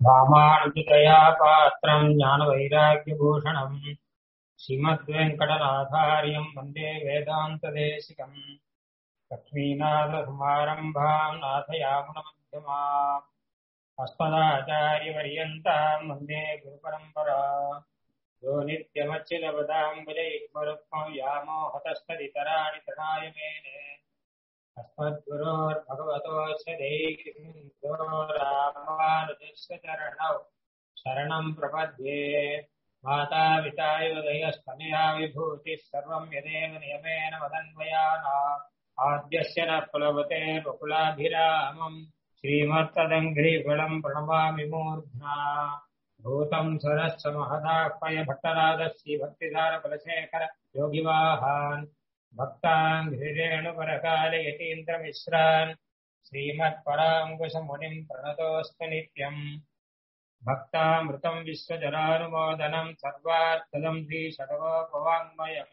रामानुजतया पात्रम् ज्ञानवैराग्यभूषणम् श्रीमद्वेङ्कटनाथार्यम् वन्दे वेदान्तदेशिकम् लक्ष्मीनाथसमारम्भाम् नाथयामुनमध्यमा अस्मदाचार्यपर्यन्ताम् वन्दे गुरुपरम्परा यो नित्यमच्युतपदाम् विजयिग्मरुक्मम् व्यामोहतस्तदितराणि तृणाय मेने अस्मद्गुरोर्भगवतोऽस्य दैकिन्दो रामानुजस्य चरणौ शरणम् प्रपद्ये माता पितायुदयस्तनया विभूतिः सर्वम् यदेव नियमेन मदन्वयाना आद्यस्य न कुलवते बकुलाभिरामम् श्रीमत्तदङ्घ्रिफलम् प्रणमामि मूर्ध्ना भूतम् सरश्च महदाह्वय भट्टराजस्य भक्तिधारकुलशेखर योगिवाहान् भक्तान् धीरेणुपरकाले यतीन्द्रमिश्रान् श्रीमत्पराङ्कुशमुनिम् प्रणतोऽस्तु नित्यम् भक्तामृतम् विश्वजलानुमोदनम् सर्वार्थदम् श्रीषडगोपवाङ्मयम्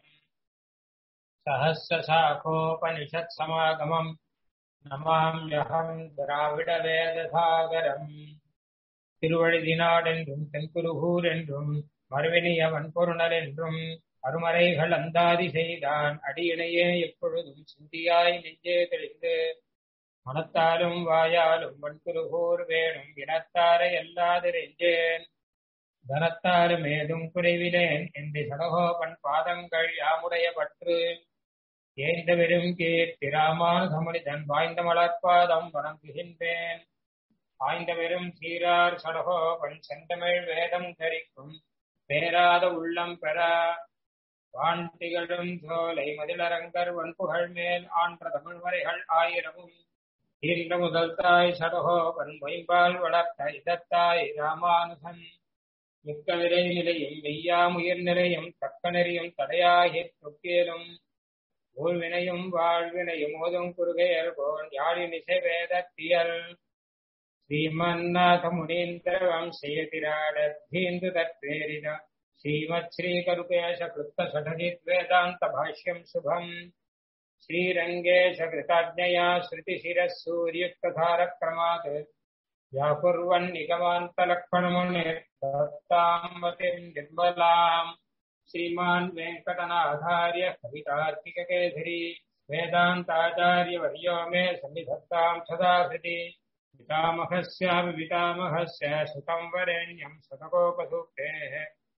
सहस्रशाखोपनिषत्समागमम् நமாம்யகம் திராவிடவேதசாகரம் திருவழிதினாடென்றும் தென்குருகூர் என்றும் மறுவினியவன் பொருணல் என்றும் அருமறைகள் அந்தாதி செய்தான் அடியினையே எப்பொழுதும் சிந்தியாய் நெஞ்சே தெளிந்து மனத்தாலும் வாயாலும் வன்குருகூர் வேணும் இனத்தாரை அல்லாதிரெஞ்சேன் தனத்தாலும் ஏதும் குறைவிலேன் என்று சடகோபன் பாதங்கள் யாமுடைய பற்று ஏந்த வெறும் கீர்த்தி ராமானுகமனிதன் வாய்ந்த மலர்பாதம் வணங்குகின்றேன் ஆய்ந்த வெறும் சீரார் சடகோபன் செந்தமிழ் வேதம் தரிக்கும் பேராத உள்ளம் பெற வாண்டிகளும் சோலை மதிலரங்கர் வன்புகழ் மேல் ஆன்ற தமிழ் வரைகள் ஆயிரமும் ஈன்ற முதல் தாய் சடகோபன் மொயம்பால் வளர்த்த இதத்தாய் ராமானுகன் மிக்க விரை நிலையும் வெய்யாமுயிர் நிலையும் தக்க நெறியும் தடையாகி தொக்கேலும் ஊழ்வினையும் வாழ்வினையும் ஓதும் குறுகையர் போல் யாழினிசை வேதத்தியல் ஸ்ரீமன்னாத முனீந்திர வம்சயதிராட தீந்து தத்வேரித श्रीमत् श्रीकरुकेश कृत्त षठजित् वेदान्त भाष्यम् शुभम् श्रीरङ्गेश कृताज्ञया श्रुतिशिरः सूर्युक्तधारक्रमात् व्याकुर्वन् निगमान्तलक्ष्मणमुनिर्दत्ताम् मतिम् निर्मलाम् श्रीमान् वेङ्कटनाथार्य कवितार्किककेसरी वेदान्ताचार्यवर्यो मे सन्निधत्ताम् सदा हृदि पितामहस्यापि पितामहस्य सुतम् वरेण्यम् शतकोपसूक्तेः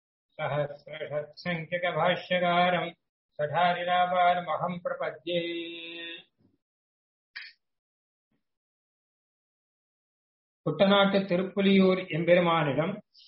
सहस्रषत्सङ्ख्यकभाष्यकारम् सठारिरावारमहम् प्रपद्ये குட்டநாட்டு திருப்புலியூர் எம்பெருமானிடம்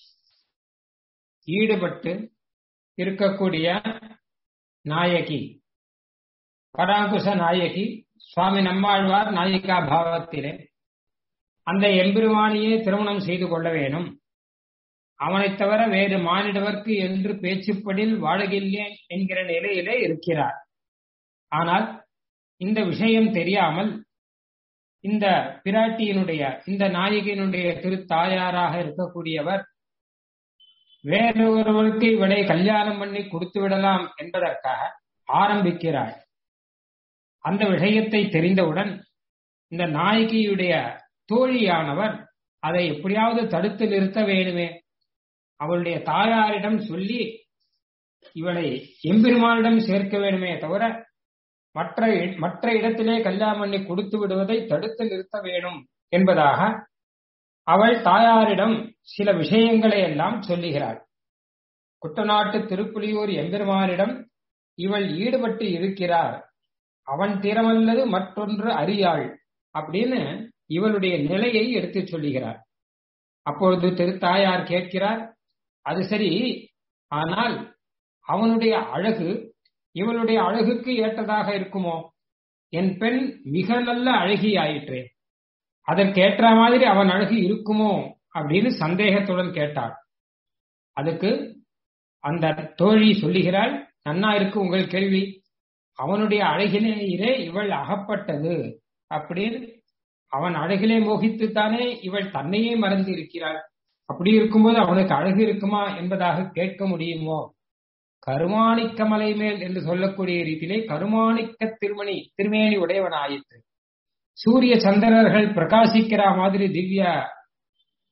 ஈடுபட்டு இருக்கக்கூடிய நாயகி பராங்குச நாயகி சுவாமி நம்மாழ்வார் நாயிகா பாவத்திலே அந்த எம்பெருமானியே திருமணம் செய்து கொள்ள வேணும் அவனைத் தவிர வேறு மானிடவர்க்கு என்று பேச்சுப்படில் வாழகில்லேன் என்கிற நிலையிலே இருக்கிறார் ஆனால் இந்த விஷயம் தெரியாமல் இந்த பிராட்டியினுடைய இந்த நாயகியினுடைய திருத்தாயாராக இருக்கக்கூடியவர் வேறொருவருக்கு இவளை கல்யாணம் பண்ணி கொடுத்து விடலாம் என்பதற்காக ஆரம்பிக்கிறாள் அந்த விஷயத்தை தெரிந்தவுடன் இந்த நாயகியுடைய தோழியானவர் அதை எப்படியாவது தடுத்து நிறுத்த வேணுமே அவளுடைய தாயாரிடம் சொல்லி இவளை எம்பெருமானிடம் சேர்க்க வேணுமே தவிர மற்ற மற்ற இடத்திலே கல்யாணம் பண்ணி கொடுத்து விடுவதை தடுத்து நிறுத்த வேணும் என்பதாக அவள் தாயாரிடம் சில விஷயங்களை எல்லாம் சொல்லுகிறாள் குட்டநாட்டு திருப்புலியூர் எம்பெருமானிடம் இவள் ஈடுபட்டு இருக்கிறார் அவன் திறமல்லது மற்றொன்று அறியாள் அப்படின்னு இவளுடைய நிலையை எடுத்து சொல்லுகிறார் அப்பொழுது திருத்தாயார் கேட்கிறார் அது சரி ஆனால் அவனுடைய அழகு இவளுடைய அழகுக்கு ஏற்றதாக இருக்குமோ என் பெண் மிக நல்ல அழகி ஆயிற்றே அதற்கேற்ற மாதிரி அவன் அழகு இருக்குமோ அப்படின்னு சந்தேகத்துடன் கேட்டாள் அதுக்கு அந்த தோழி சொல்லுகிறாள் நன்னா இருக்கு உங்கள் கேள்வி அவனுடைய அழகிலேயே இவள் அகப்பட்டது அப்படின்னு அவன் அழகிலே மோகித்துத்தானே இவள் தன்னையே மறந்து இருக்கிறாள் அப்படி இருக்கும்போது அவனுக்கு அழகு இருக்குமா என்பதாக கேட்க முடியுமோ கருமாணிக்க மலை மேல் என்று சொல்லக்கூடிய ரீதியிலே கருமாணிக்க திருமணி திருமேனி உடையவன் ஆயிற்று சூரிய சந்திரர்கள் பிரகாசிக்கிற மாதிரி திவ்ய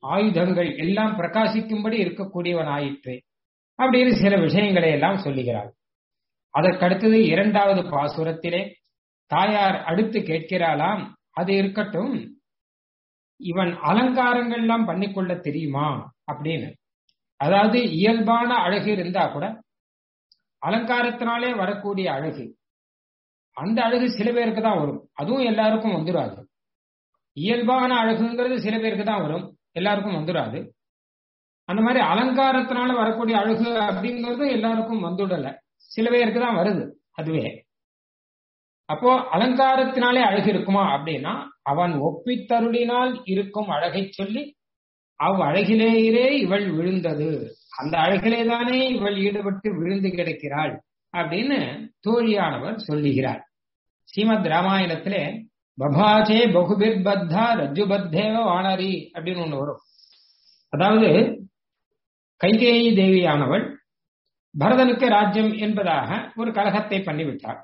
ஆயுதங்கள் எல்லாம் பிரகாசிக்கும்படி இருக்கக்கூடியவன் ஆயிற்று அப்படின்னு சில விஷயங்களை எல்லாம் சொல்லுகிறாள் அதற்கடுத்தது இரண்டாவது பாசுரத்திலே தாயார் அடுத்து கேட்கிறாளாம் அது இருக்கட்டும் இவன் அலங்காரங்கள் எல்லாம் பண்ணிக்கொள்ள தெரியுமா அப்படின்னு அதாவது இயல்பான அழகு இருந்தா கூட அலங்காரத்தினாலே வரக்கூடிய அழகு அந்த அழகு சில பேருக்கு தான் வரும் அதுவும் எல்லாருக்கும் வந்துடாது இயல்பான அழகுங்கிறது சில பேருக்கு தான் வரும் எல்லாருக்கும் வந்துடாது அந்த மாதிரி அலங்காரத்தினால வரக்கூடிய அழகு அப்படிங்கிறது எல்லாருக்கும் வந்துடல சில பேருக்கு தான் வருது அதுவே அப்போ அலங்காரத்தினாலே அழகு இருக்குமா அப்படின்னா அவன் ஒப்பித்தருளினால் இருக்கும் அழகை சொல்லி அவ் அழகிலேயே இவள் விழுந்தது அந்த அழகிலே தானே இவள் ஈடுபட்டு விழுந்து கிடக்கிறாள் அப்படின்னு தோழியானவர் சொல்லுகிறார் ஸ்ரீமத் ராமாயணத்திலே பபாச்சே பகுபிர் பத்தா ரஜுபத்தேவ வானரி அப்படின்னு ஒண்ணு வரும் அதாவது கைகேயி தேவியானவள் பரதனுக்கு ராஜ்யம் என்பதாக ஒரு கலகத்தை பண்ணிவிட்டார்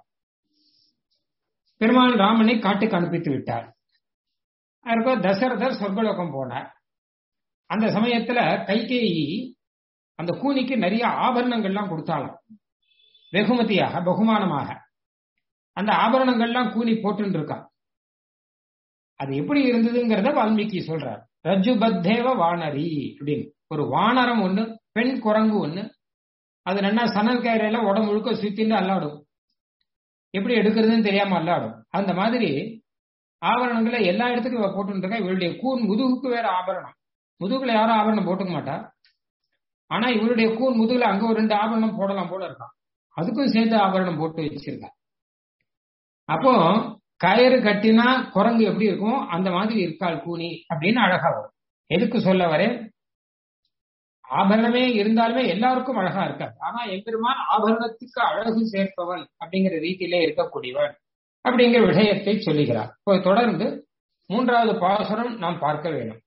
பெருமாள் ராமனை காட்டுக்கு அனுப்பித்து விட்டார் அதற்கு தசரதர் சொர்க்கலோகம் போனார் அந்த சமயத்துல கைகேயி அந்த கூனிக்கு நிறைய ஆபரணங்கள்லாம் கொடுத்தாலும் வெகுமதியாக பகுமானமாக அந்த ஆபரணங்கள்லாம் கூனி போட்டு இருக்கா அது எப்படி இருந்ததுங்கிறத வால்மீகி சொல்றார் ரஜுபத்தேவ வானரி அப்படின்னு ஒரு வானரம் ஒண்ணு பெண் குரங்கு ஒண்ணு அது நல்லா சணல் கயிறையில உடம்பு முழுக்க சுத்தின்னு அல்லாடும் எப்படி எடுக்கிறதுன்னு தெரியாம அல்லாடும் அந்த மாதிரி ஆபரணங்களை எல்லா இடத்துக்கும் இவ போட்டு இருக்கா இவளுடைய கூன் முதுகுக்கு வேற ஆபரணம் முதுகுல யாரும் ஆபரணம் போட்டுக்க மாட்டா ஆனா இவருடைய கூன் முதுகுல அங்க ஒரு ரெண்டு ஆபரணம் போடலாம் போல இருக்கான் அதுக்கும் சேர்ந்து ஆபரணம் போட்டு வச்சிருக்கா அப்போ கயிறு கட்டினா குரங்கு எப்படி இருக்கும் அந்த மாதிரி இருக்காள் கூனி அப்படின்னு அழகா வரும் எதுக்கு சொல்ல வரேன் ஆபரணமே இருந்தாலுமே எல்லாருக்கும் அழகா இருக்காது ஆனா எம்பெருமான் ஆபரணத்துக்கு அழகு சேர்ப்பவன் அப்படிங்கிற ரீதியிலே இருக்கக்கூடியவன் அப்படிங்கிற விஷயத்தை சொல்லுகிறார் இப்போ தொடர்ந்து மூன்றாவது பாசுரம் நாம் பார்க்க வேண்டும்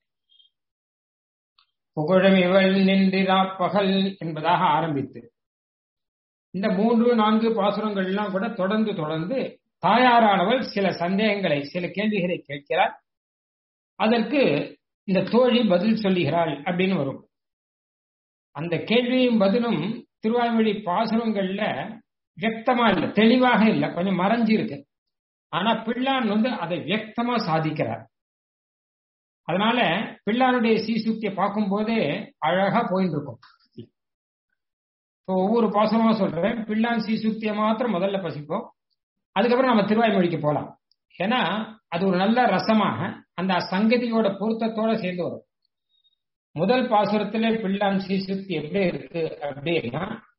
புகழும் இவள் நின்றிரா பகல் என்பதாக ஆரம்பித்து இந்த மூன்று நான்கு பாசுரங்கள் எல்லாம் கூட தொடர்ந்து தொடர்ந்து தாயாரானவள் சில சந்தேகங்களை சில கேள்விகளை கேட்கிறார் அதற்கு இந்த தோழி பதில் சொல்லுகிறாள் அப்படின்னு வரும் அந்த கேள்வியும் பதிலும் திருவாய்மொழி பாசுரங்கள்ல வியக்தமா இல்லை தெளிவாக இல்லை கொஞ்சம் மறைஞ்சு இருக்கு ஆனா பிள்ளான் வந்து அதை வியக்தமா சாதிக்கிறார் அதனால பிள்ளானுடைய சீசுக்தியை பார்க்கும் போதே அழகா போயிட்டு இருக்கும் இப்போ ஒவ்வொரு பாசமா சொல்றேன் பிள்ளான் சீசுக்தியை மாத்திரம் முதல்ல பசிப்போம் அதுக்கப்புறம் நம்ம திருவாய்மொழிக்கு போலாம் ஏன்னா அது ஒரு நல்ல ரசமாக அந்த சங்கதியோட பொருத்தத்தோட சேர்ந்து வரும் முதல் பாசுரத்திலே பிள்ளான் சீசுக்தி எப்படி இருக்கு அப்படின்னா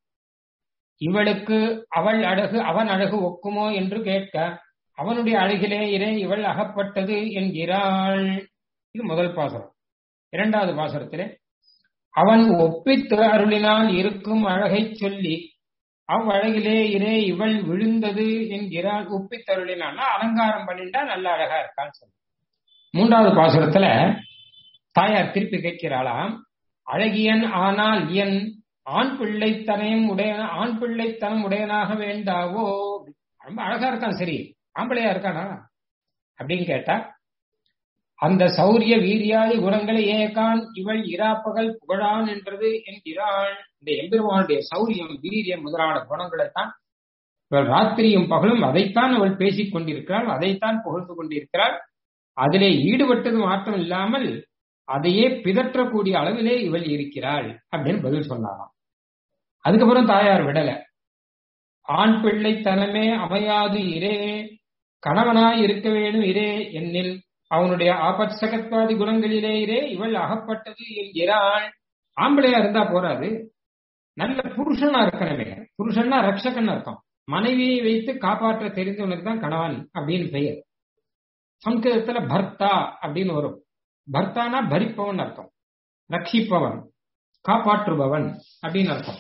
இவளுக்கு அவள் அழகு அவன் அழகு ஒக்குமோ என்று கேட்க அவனுடைய அழகிலே இறை இவள் அகப்பட்டது என்கிறாள் இது முதல் பாசுரம் இரண்டாவது பாசுரத்திலே அவன் ஒப்பித்து அருளினால் இருக்கும் அழகை சொல்லி அவ்வழகிலே இரே இவள் விழுந்தது என்கிறாள் ஒப்பித்தருளினான்னா அலங்காரம் பண்ணிட்டா நல்ல அழகா இருக்கான்னு சொல்லி மூன்றாவது பாசுரத்துல தாயார் திருப்பி கேட்கிறாளாம் அழகியன் ஆனால் என் ஆண் பிள்ளைத்தனையும் உடைய ஆண் பிள்ளைத்தனம் உடையனாக வேண்டாவோ ரொம்ப அழகா இருக்கான் சரி ஆம்பளையா இருக்கானா அப்படின்னு கேட்டா அந்த சௌரிய வீரியாதி குணங்களை ஏகான் இவள் இராப்பகல் புகழான் என்றது என்கிறாள் இந்த எம்பெருமானுடைய சௌரியம் வீரியம் முதலான குணங்களைத்தான் இவள் ராத்திரியும் பகலும் அதைத்தான் அவள் பேசிக் கொண்டிருக்கிறாள் அதைத்தான் புகழ்ந்து கொண்டிருக்கிறாள் அதிலே ஈடுபட்டது மாற்றம் இல்லாமல் அதையே பிதற்றக்கூடிய அளவிலே இவள் இருக்கிறாள் அப்படின்னு பதில் சொன்னாராம் அதுக்கப்புறம் தாயார் விடல ஆண் பிள்ளை தனமே அமையாது இரே கணவனாய் இருக்க வேணும் இரே என்னில் அவனுடைய ஆபத்சகத்வாதி குணங்களிலே இரே இவள் அகப்பட்டது என்கிறாள் ஆம்பளையா இருந்தா போறாது நல்ல புருஷனா இருக்கணுமே புருஷன்னா ரக்ஷகன் அர்த்தம் மனைவியை வைத்து காப்பாற்ற தெரிந்தவனுக்கு தான் கணவன் அப்படின்னு பெயர் சம்ஸ்கிருதத்துல பர்த்தா அப்படின்னு வரும் பர்த்தானா பரிப்பவன் அர்த்தம் ரட்சிப்பவன் காப்பாற்றுபவன் அப்படின்னு அர்த்தம்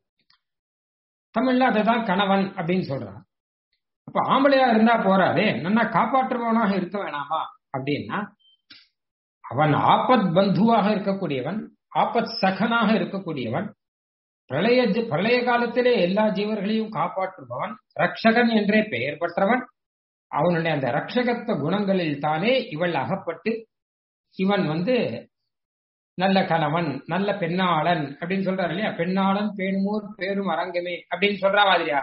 தமிழ்ல அதுதான் கணவன் அப்படின்னு சொல்றான் அப்ப ஆம்பளையா இருந்தா போறாதே நன்னா காப்பாற்றுபவனாக இருக்க வேணாமா அப்படின்னா அவன் ஆபத் பந்துவாக இருக்கக்கூடியவன் ஆபத் சகனாக இருக்கக்கூடியவன் பிரளய பிரளய காலத்திலே எல்லா ஜீவர்களையும் காப்பாற்றுபவன் ரக்ஷகன் என்றே பெயர் பெற்றவன் அவனுடைய அந்த ரக்ஷகத்துவ குணங்களில் தானே இவள் அகப்பட்டு இவன் வந்து நல்ல கணவன் நல்ல பெண்ணாளன் அப்படின்னு சொல்றாரு இல்லையா பெண்ணாளன் பேணுமூர் பேரும் அரங்கமே அப்படின்னு சொல்ற மாதிரியாக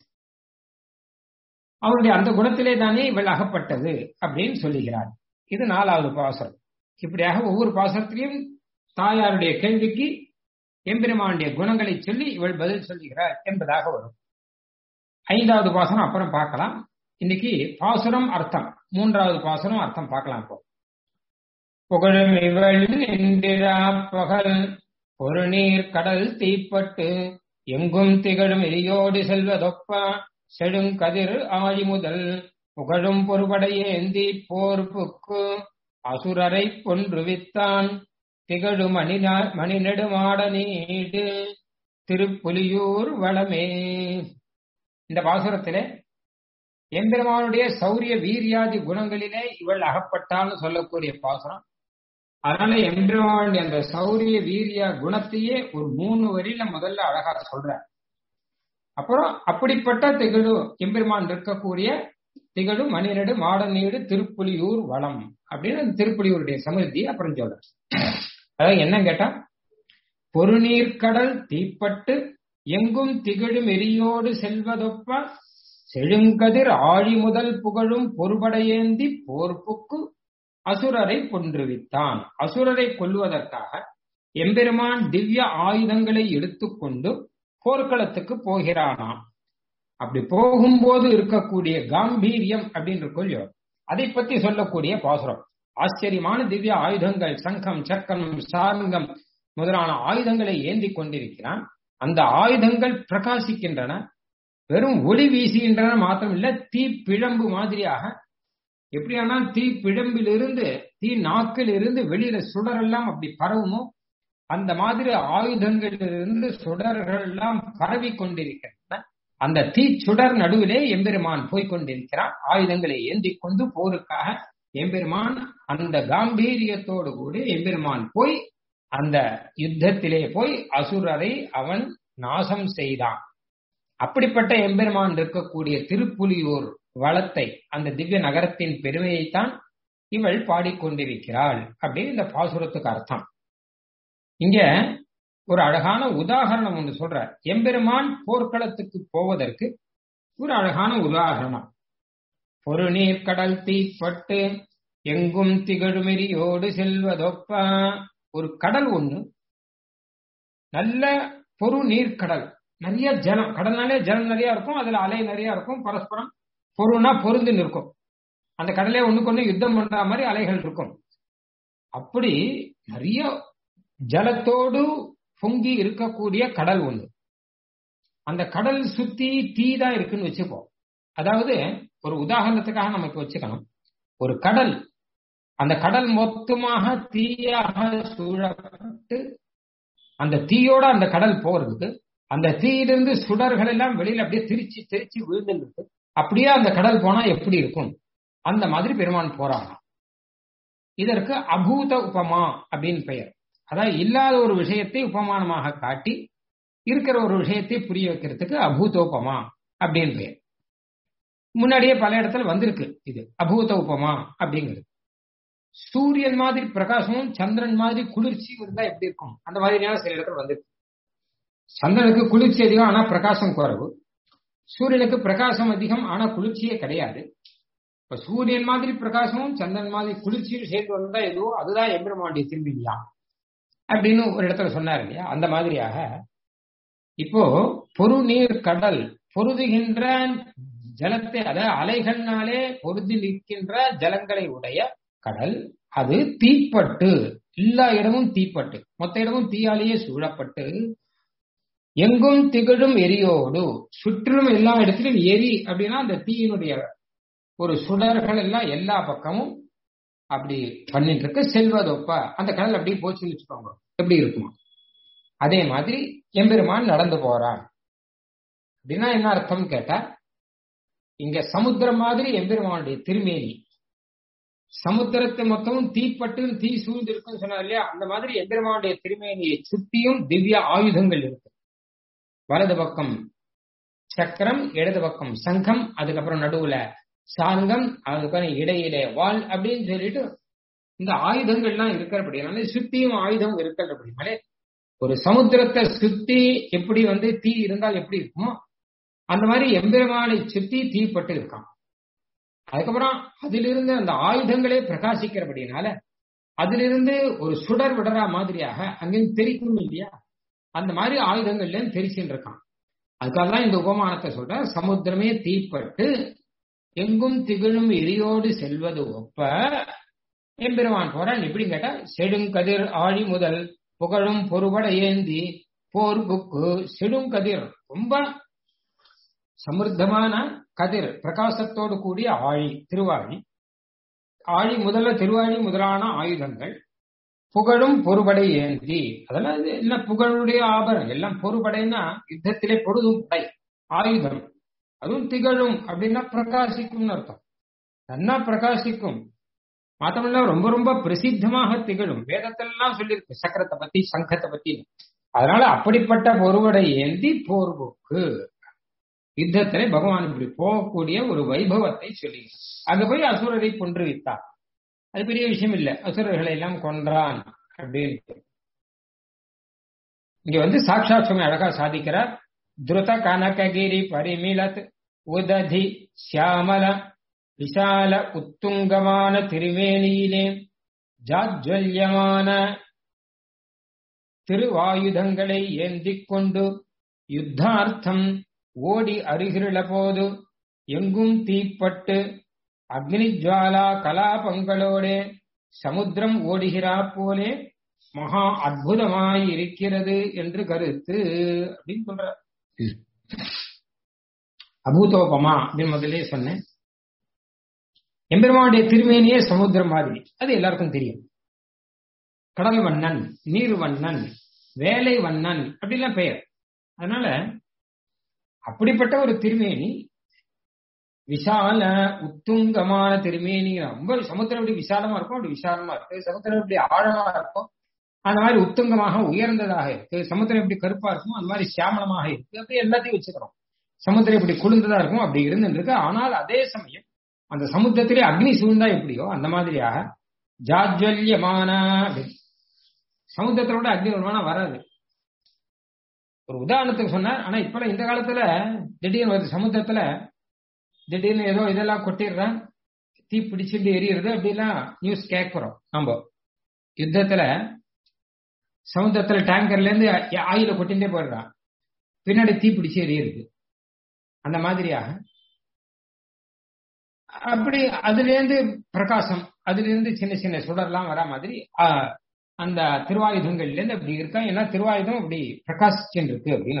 அவருடைய அந்த குணத்திலே தானே இவள் அகப்பட்டது அப்படின்னு சொல்லுகிறார் இது நாலாவது பாசனம் இப்படியாக ஒவ்வொரு பாசனத்திலையும் தாயாருடைய கேள்விக்கு எம்பெருமானுடைய குணங்களை சொல்லி இவள் பதில் சொல்லுகிறார் என்பதாக வரும் ஐந்தாவது பாசனம் அப்புறம் பார்க்கலாம் இன்னைக்கு பாசுரம் அர்த்தம் மூன்றாவது பாசுரம் அர்த்தம் பார்க்கலாம் இப்போ புகழும் இவள் இந்திரா பகல் ஒரு நீர் கடல் தீப்பட்டு எங்கும் திகழும் எரியோடு செல்வதொப்ப செடுங்கதிர் ஆழி முதல் புகழும் பொறுபடையேந்தி போர்ப்புக்கு அசுரரை கொன்றுவித்தான் திகழு மணி மணி நெடுமாட நீடு திருப்புலியூர் வளமே இந்த பாசுரத்திலே எம்பெருமானுடைய சௌரிய வீரியாதி குணங்களிலே இவள் அகப்பட்டால்னு சொல்லக்கூடிய பாசுரம் அதனால எம்பெருமானுடைய அந்த சௌரிய வீரிய குணத்தையே ஒரு மூணு வரியில முதல்ல அழகா சொல்ற அப்புறம் அப்படிப்பட்ட திகழு எம்பெருமான் இருக்கக்கூடிய திகழு மணிநடு மாடநீடு திருப்புலியூர் வளம் அப்படின்னு அந்த திருப்புலியூருடைய சமிருத்தி அப்புறம் சொல்ற அதாவது என்ன கேட்டா பொருநீர்க்கடல் தீப்பட்டு எங்கும் திகழும் எரியோடு செல்வதொப்ப செழுங்கதிர் ஆழி முதல் புகழும் பொறுபடையேந்தி போர்ப்புக்கு அசுரரை கொன்றுவித்தான் அசுரரை கொல்வதற்காக எம்பெருமான் திவ்ய ஆயுதங்களை எடுத்துக்கொண்டு போர்க்களத்துக்கு போகிறானாம் அப்படி போகும்போது இருக்கக்கூடிய காம்பீரியம் அப்படின்னு இருக்கோ அதை பத்தி சொல்லக்கூடிய பாசுரம் ஆச்சரியமான திவ்ய ஆயுதங்கள் சங்கம் சக்கரம் சாரங்கம் முதலான ஆயுதங்களை ஏந்தி கொண்டிருக்கிறான் அந்த ஆயுதங்கள் பிரகாசிக்கின்றன வெறும் ஒளி வீசுகின்றன மாத்திரம் இல்ல தீ பிழம்பு மாதிரியாக எப்படியானால் தீ பிழம்பிலிருந்து தீ நாக்கில் இருந்து வெளியில சுடரெல்லாம் அப்படி பரவுமோ அந்த மாதிரி ஆயுதங்களிலிருந்து சுடர்கள் எல்லாம் பரவி கொண்டிருக்கின்றன அந்த தீ சுடர் நடுவிலே எம்பெருமான் போய்கொண்டிருக்கிறான் ஆயுதங்களை ஏந்தி கொண்டு போருக்காக எம்பெருமான் அந்த காம்பீரியத்தோடு கூட எம்பெருமான் போய் அந்த யுத்தத்திலே போய் அசுரரை அவன் நாசம் செய்தான் அப்படிப்பட்ட எம்பெருமான் இருக்கக்கூடிய திருப்புலியூர் வளத்தை அந்த திவ்ய நகரத்தின் பெருமையைத்தான் இவள் பாடிக்கொண்டிருக்கிறாள் அப்படின்னு இந்த பாசுரத்துக்கு அர்த்தம் இங்க ஒரு அழகான உதாகரணம் ஒன்று சொல்ற எம்பெருமான் போர்க்களத்துக்கு போவதற்கு ஒரு அழகான உதாகரணம் ஒரு நீர் கடல் தீப்பட்டு எங்கும் திகழுமெரியோடு செல்வதொப்ப ஒரு கடல் ஒண்ணு நல்ல பொறு நீர்க்கடல் நிறைய ஜலம் கடல்னாலே ஜலம் நிறைய இருக்கும் அதுல அலை நிறைய இருக்கும் பரஸ்பரம் பொருனா பொருந்து நிற்கும் அந்த கடலே ஒண்ணுக்கு ஒண்ணு யுத்தம் பண்ற மாதிரி அலைகள் இருக்கும் அப்படி நிறைய ஜலத்தோடு பொங்கி இருக்கக்கூடிய கடல் ஒண்ணு அந்த கடல் சுத்தி தீ தான் இருக்குன்னு வச்சுப்போம் அதாவது ஒரு உதாரணத்துக்காக நமக்கு வச்சுக்கணும் ஒரு கடல் அந்த கடல் மொத்தமாக தீயாக சூழப்பட்டு அந்த தீயோட அந்த கடல் போறதுக்கு அந்த தீயிலிருந்து சுடர்கள் எல்லாம் வெளியில அப்படியே திருச்சி திருச்சி விழுந்துருக்கு அப்படியே அந்த கடல் போனா எப்படி இருக்கும் அந்த மாதிரி பெருமான் போறாங்க இதற்கு அபூத உபமா அப்படின்னு பெயர் அதாவது இல்லாத ஒரு விஷயத்தை உபமானமாக காட்டி இருக்கிற ஒரு விஷயத்தை புரிய வைக்கிறதுக்கு அபூதோபமா அப்படின்னு பெயர் முன்னாடியே பல இடத்துல வந்திருக்கு இது அபூத உபமா அப்படிங்கிறது சூரியன் மாதிரி பிரகாசமும் சந்திரன் மாதிரி குளிர்ச்சி இருந்தா எப்படி இருக்கும் அந்த மாதிரியான சில இடத்துல வந்திருக்கு சந்திரனுக்கு குளிர்ச்சி அதிகம் ஆனா பிரகாசம் குறைவு சூரியனுக்கு பிரகாசம் அதிகம் ஆனா குளிர்ச்சியே கிடையாது இப்ப சூரியன் மாதிரி பிரகாசமும் சந்திரன் மாதிரி குளிர்ச்சியும் சேர்ந்து வந்தா எதுவோ அதுதான் எம்பெருமானுடைய திரும்பியா அப்படின்னு ஒரு இடத்துல சொன்னார் இல்லையா அந்த மாதிரியாக இப்போ பொரு நீர் கடல் பொருதுகின்ற ஜலத்தை அதாவது அலைகள்னாலே பொருதி நிற்கின்ற ஜலங்களை உடைய கடல் அது தீப்பட்டு எல்லா இடமும் தீப்பட்டு மொத்த இடமும் தீயாலேயே சூழப்பட்டு எங்கும் திகழும் எரியோடு சுற்றிலும் எல்லா இடத்திலும் எரி அப்படின்னா அந்த தீயினுடைய ஒரு சுடர்கள் எல்லாம் எல்லா பக்கமும் அப்படி பண்ணிட்டு இருக்கு செல்வதொப்ப அந்த கடல் அப்படியே போச்சுன்னு வச்சுக்கோங்க எப்படி இருக்குமா அதே மாதிரி எம்பெருமான் நடந்து போறான் அப்படின்னா என்ன அர்த்தம் கேட்டா இங்க சமுத்திரம் மாதிரி எம்பெருமானுடைய திருமேனி சமுத்திரத்தை மொத்தமும் தீப்பட்டு தீ சூழ்ந்து இருக்குன்னு சொன்னா இல்லையா அந்த மாதிரி எம்பெருமானுடைய திருமேனியை சுத்தியும் திவ்ய ஆயுதங்கள் இருக்கு வலது பக்கம் சக்கரம் இடது பக்கம் சங்கம் அதுக்கப்புறம் நடுவுல சாங்கம் அதுக்கப்புறம் இடையிலே வால் அப்படின்னு சொல்லிட்டு இந்த ஆயுதங்கள்லாம் இருக்கிறபடினால சுத்தியும் ஆயுதம் இருக்கிறபடினாலே ஒரு சமுத்திரத்தை சுத்தி எப்படி வந்து தீ இருந்தால் எப்படி இருக்குமோ அந்த மாதிரி எம்பெருமானை சுத்தி தீப்பட்டு இருக்கான் அதுக்கப்புறம் அதிலிருந்து அந்த ஆயுதங்களே பிரகாசிக்கிறபடினால அதிலிருந்து ஒரு சுடர் விடறா மாதிரியாக அங்கிருந்து தெரிக்கும் இல்லையா அந்த மாதிரி ஆயுதங்கள்ல தெரிச்சுட்டு இருக்கான் அதுக்காக தான் இந்த உபமானத்தை சொல்ற சமுத்திரமே தீப்பட்டு எங்கும் திகழும் எரியோடு செல்வது ஒப்ப எம்பெருமான் போறான் எப்படின்னு கேட்டா செடுங்கதிர் ஆழி முதல் புகழும் பொறுபட ஏந்தி போர் புக்கு செடுங்கதிர் ரொம்ப சமிருத்தமான கதிர் பிரகாசத்தோடு கூடிய ஆழி திருவாழி ஆழி முதல்ல திருவாழி முதலான ஆயுதங்கள் புகழும் பொறுபடை ஏந்தி அதெல்லாம் என்ன புகழுடைய ஆபரணம் எல்லாம் பொறுபடைன்னா யுத்தத்திலே பொழுதும் படை ஆயுதம் அதுவும் திகழும் அப்படின்னா பிரகாசிக்கும்னு அர்த்தம் நன்னா பிரகாசிக்கும் மாத்தமில்ல ரொம்ப ரொம்ப பிரசித்தமாக திகழும் வேதத்திலாம் சொல்லியிருக்கு சக்கரத்தை பத்தி சங்கத்தை பத்தி அதனால அப்படிப்பட்ட பொறுவடை ஏந்தி போர்போக்கு யுத்தத்திலே பகவான் இப்படி போகக்கூடிய ஒரு வைபவத்தை சொல்லி அங்க போய் அசுரரை கொன்று வித்தார் அது பெரிய விஷயம் இல்ல அசுரர்களை எல்லாம் கொன்றான் அப்படின்னு இங்க வந்து சாட்சாத் சுவாமி அழகா சாதிக்கிறார் துருத கனககிரி பரிமிலத் உததி சியாமல விசால உத்துங்கமான திருவேணியிலே ஜாஜ்வல்யமான திருவாயுதங்களை ஏந்திக் கொண்டு யுத்தார்த்தம் ஓடி அருகிருள போது எங்கும் தீப்பட்டு அக்னி ஜுவாலா கலாபங்களோடே சமுத்திரம் ஓடுகிறா போலே மகா அற்புதமாய் இருக்கிறது என்று கருத்து அப்படின்னு சொல்ற அபூதோபமா அப்படின்னு முதல்ல சொன்னேன் எம்பெருமானுடைய திருமேனியே சமுத்திரம் மாதிரி அது எல்லாருக்கும் தெரியும் கடல் வண்ணன் நீர் வண்ணன் வேலை வண்ணன் அப்படிலாம் பெயர் அதனால அப்படிப்பட்ட ஒரு திருமேனி விசால உத்துங்கமான திருமேனி ரொம்ப சமுத்திரம் எப்படி விசாலமா இருக்கும் அப்படி விசாலமா இருக்கு சமுத்திரம் எப்படி ஆழமா இருக்கும் அந்த மாதிரி உத்துங்கமாக உயர்ந்ததாக இருக்கு சமுத்திரம் எப்படி கருப்பா இருக்கும் அந்த மாதிரி சியாமலமாக இருக்கு அப்படி எல்லாத்தையும் வச்சுக்கிறோம் சமுத்திரம் எப்படி குளிர்ந்ததா இருக்கும் அப்படி இருந்துருக்கு ஆனால் அதே சமயம் அந்த சமுத்திரத்திலே அக்னி சூழ்ந்தா எப்படியோ அந்த மாதிரியாக ஜாஜ்வல்யமான சமுத்திரத்தோட அக்னி வருமானா வராது ஒரு உதாரணத்துக்கு சொன்னார் ஆனா இப்ப இந்த காலத்துல திடீர்னு வருது சமுத்திரத்துல திடீர்னு ஏதோ இதெல்லாம் கொட்டிடுறான் தீ பிடிச்சிட்டு எரியுறது அப்படிலாம் நியூஸ் கேட்கிறோம் நம்ம யுத்தத்துல சமுத்திரத்துல டேங்கர்ல இருந்து ஆயில கொட்டிண்டே போயிடுறான் பின்னாடி தீ பிடிச்சி எரியுது அந்த மாதிரியாக அப்படி அதுல இருந்து பிரகாசம் அதுல இருந்து சின்ன சின்ன சுடர்லாம் வரா மாதிரி அந்த திருவாயுதங்கள்ல இருந்து அப்படி இருக்கா ஏன்னா திருவாயுதம் அப்படி பிரகாசிச்சுட்டு இருக்கு அப்படின்னு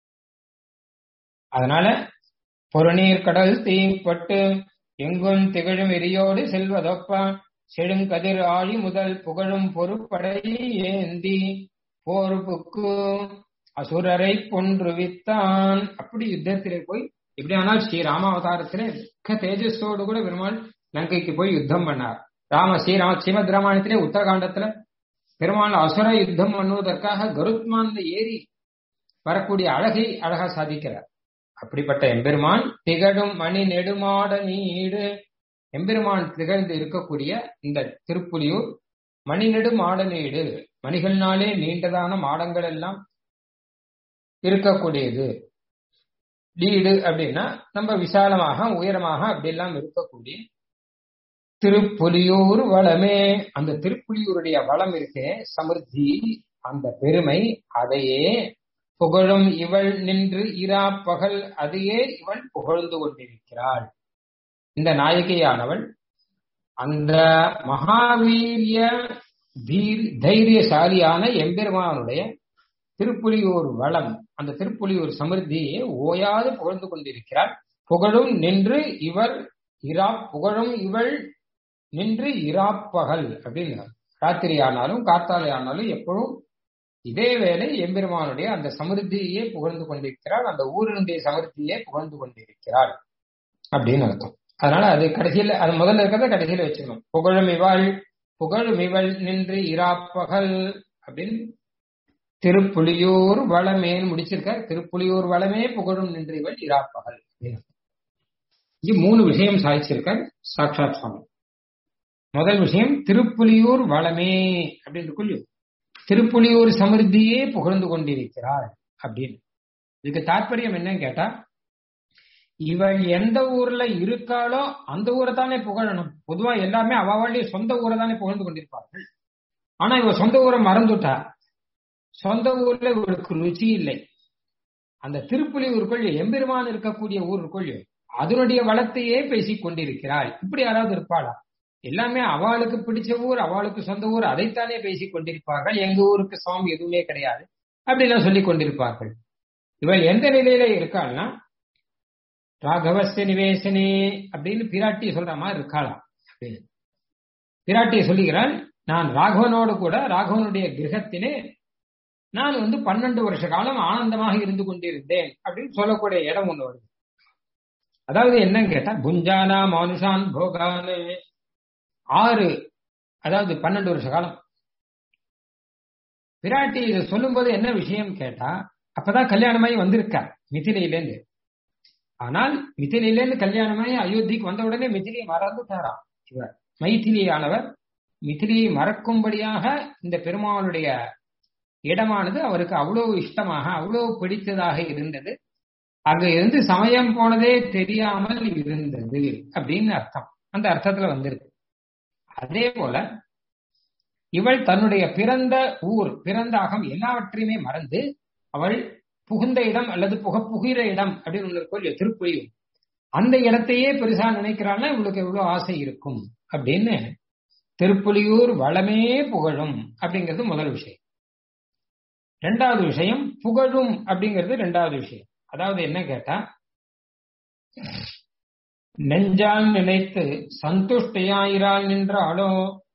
அதனால பொருநீர் கடல் தீப்பட்டு எங்கும் திகழும் எரியோடு செல்வதொப்பா செழுங்கதிர் ஆழி முதல் புகழும் பொறுப்படை ஏந்தி போர்புக்கு அசுரரை கொன்றுவித்தான் அப்படி யுத்தத்திலே போய் எப்படி ஆனால் ஸ்ரீ ராமாவதாரத்திலே மிக்க தேஜஸோடு கூட பெருமாள் லங்கைக்கு போய் யுத்தம் பண்ணார் ராம ஸ்ரீராம ஸ்ரீமத் ராமாயணத்திலே உத்தரகாண்டத்துல பெருமாள் அசுர யுத்தம் பண்ணுவதற்காக கருத்மான்ல ஏறி வரக்கூடிய அழகை அழகா சாதிக்கிறார் அப்படிப்பட்ட எம்பெருமான் திகழும் மணி நெடுமாட நீடு எம்பெருமான் திகழ்ந்து இருக்கக்கூடிய இந்த திருப்புலியூர் மணி நெடு மாடநீடு மணிகள்னாலே நீண்டதான மாடங்கள் எல்லாம் இருக்கக்கூடியது நீடு அப்படின்னா நம்ம விசாலமாக உயரமாக அப்படியெல்லாம் இருக்கக்கூடிய திருப்புலியூர் வளமே அந்த திருப்புலியூருடைய வளம் இருக்கே சமிருத்தி அந்த பெருமை அதையே புகழும் இவள் நின்று இரா பகல் அதையே இவள் புகழ்ந்து கொண்டிருக்கிறாள் இந்த நாயகியானவள் அந்த மகாவீரிய தைரியசாலியான எம்பெருமானுடைய திருப்புலியூர் வளம் அந்த திருப்புலியூர் சமிருத்தியை ஓயாது புகழ்ந்து கொண்டிருக்கிறாள் புகழும் நின்று இவர் இரா புகழும் இவள் நின்று இராப்பகல் அப்படின்னு ராத்திரி ஆனாலும் காத்தாலை ஆனாலும் எப்பவும் இதே வேளை எம்பெருமானுடைய அந்த சமிருத்தியே புகழ்ந்து கொண்டிருக்கிறாள் அந்த ஊரினுடைய சமிருத்தியே புகழ்ந்து கொண்டிருக்கிறாள் அப்படின்னு அர்த்தம் அதனால அது கடைசியில் அது முதல்ல இருக்கிறத கடைசியில வச்சுக்கணும் புகழும் இவள் புகழும் இவள் நின்று இராப்பகல் அப்படின்னு திருப்புலியூர் வளமேன்னு முடிச்சிருக்கார் திருப்புலியூர் வளமே புகழும் நின்று இவள் இராப்பகல் இங்கே மூணு விஷயம் சாதிச்சிருக்கார் சாட்சாத் சுவாமி முதல் விஷயம் திருப்புலியூர் வளமே அப்படின்னு கொள்ளு திருப்புலியூர் சமிருத்தியே புகழ்ந்து கொண்டிருக்கிறாள் அப்படின்னு இதுக்கு தாற்பயம் என்னன்னு கேட்டா இவள் எந்த ஊர்ல இருக்காளோ அந்த ஊரை தானே புகழணும் பொதுவா எல்லாமே அவளுடைய சொந்த ஊரை தானே புகழ்ந்து கொண்டிருப்பார்கள் ஆனா இவ சொந்த ஊரை மறந்துட்டா சொந்த ஊர்ல இவளுக்கு ருச்சி இல்லை அந்த திருப்புலி ஊருக்குள் எம்பெருமான் இருக்கக்கூடிய ஊருக்குள் அதனுடைய வளத்தையே பேசிக் கொண்டிருக்கிறாள் இப்படி யாராவது இருப்பாளா எல்லாமே அவளுக்கு பிடிச்ச ஊர் அவளுக்கு சொந்த ஊர் அதைத்தானே பேசிக் கொண்டிருப்பார்கள் எங்க ஊருக்கு சுவாமி எதுவுமே கிடையாது அப்படிலாம் சொல்லிக் கொண்டிருப்பார்கள் இவள் எந்த நிலையில இருக்காள்னா ராகவஸ்ய நிவேசனே அப்படின்னு பிராட்டி சொல்ற மாதிரி இருக்காளாம் அப்படின்னு பிராட்டி சொல்லுகிறாள் நான் ராகவனோடு கூட ராகவனுடைய கிரகத்திலே நான் வந்து பன்னெண்டு வருஷ காலம் ஆனந்தமாக இருந்து கொண்டிருந்தேன் அப்படின்னு சொல்லக்கூடிய இடம் ஒண்ணு வருது அதாவது என்னன்னு கேட்டா குஞ்சானா மானுஷான் போகானு ஆறு அதாவது பன்னெண்டு வருஷ காலம் பிராட்டி இதை சொல்லும்போது என்ன விஷயம் கேட்டா அப்பதான் கல்யாணமாயி வந்திருக்கா மிதிலையிலேருந்து ஆனால் மிதிலையிலேருந்து கல்யாணமாயி அயோத்திக்கு வந்த உடனே மிதிலியை மறந்துட்டாராம் இவர் மைதிலியானவர் மிதிலியை மறக்கும்படியாக இந்த பெருமாளுடைய இடமானது அவருக்கு அவ்வளவு இஷ்டமாக அவ்வளவு பிடித்ததாக இருந்தது அங்க இருந்து சமயம் போனதே தெரியாமல் இருந்தது அப்படின்னு அர்த்தம் அந்த அர்த்தத்துல வந்திருக்கு அதே போல இவள் தன்னுடைய பிறந்த ஊர் பிறந்த அகம் எல்லாவற்றையுமே மறந்து அவள் புகுந்த இடம் அல்லது புக புகிற இடம் அப்படின்னு ஒன்று இருக்கும் திருப்புலியூர் அந்த இடத்தையே பெருசா நினைக்கிறாள்னா இவளுக்கு எவ்வளவு ஆசை இருக்கும் அப்படின்னு திருப்புலியூர் வளமே புகழும் அப்படிங்கிறது முதல் விஷயம் ரெண்டாவது விஷயம் புகழும் அப்படிங்கிறது ரெண்டாவது விஷயம் அதாவது என்ன கேட்டா நெஞ்சால் நினைத்து சந்துஷ்டையாயிரால் நின்றாலோ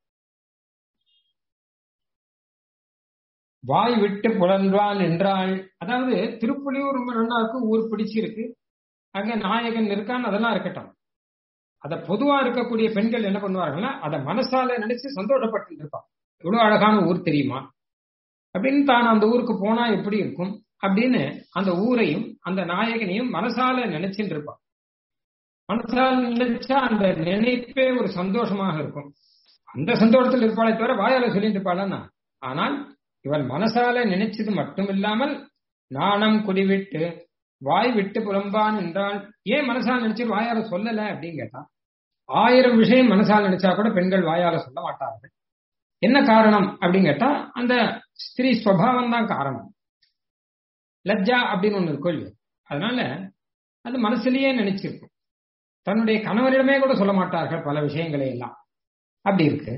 வாய் விட்டு புலன்றான் என்றாள் அதாவது திருப்புலியூர் ரொம்ப நல்லா இருக்கு ஊர் பிடிச்சிருக்கு அங்க நாயகன் இருக்கான்னு அதெல்லாம் இருக்கட்டும் அத பொதுவா இருக்கக்கூடிய பெண்கள் என்ன பண்ணுவார்கள்னா அதை மனசால நினைச்சு சந்தோஷப்பட்டு இருப்பான் இவ்வளவு அழகான ஊர் தெரியுமா அப்படின்னு தான் அந்த ஊருக்கு போனா எப்படி இருக்கும் அப்படின்னு அந்த ஊரையும் அந்த நாயகனையும் மனசால நினைச்சுட்டு இருப்பான் மனசால நினைச்சா அந்த நினைப்பே ஒரு சந்தோஷமாக இருக்கும் அந்த சந்தோஷத்தில் இருப்பாளே தவிர வாயால சொல்லிட்டு இருப்பாளன்னா ஆனால் இவள் மனசால நினைச்சது மட்டும் இல்லாமல் நாணம் குடிவிட்டு வாய் விட்டு புலம்பான் என்றால் ஏன் மனசால நினைச்சு வாயால சொல்லல அப்படின்னு கேட்டா ஆயிரம் விஷயம் மனசால நினைச்சா கூட பெண்கள் வாயால சொல்ல மாட்டார்கள் என்ன காரணம் அப்படின்னு கேட்டா அந்த ஸ்திரீ ஸ்வபாவம் தான் காரணம் லஜ்ஜா அப்படின்னு ஒண்ணு இருக்கும் அதனால அது மனசுலயே நினைச்சிருக்கும் தன்னுடைய கணவரிடமே கூட சொல்ல மாட்டார்கள் பல விஷயங்களை எல்லாம் அப்படி இருக்கு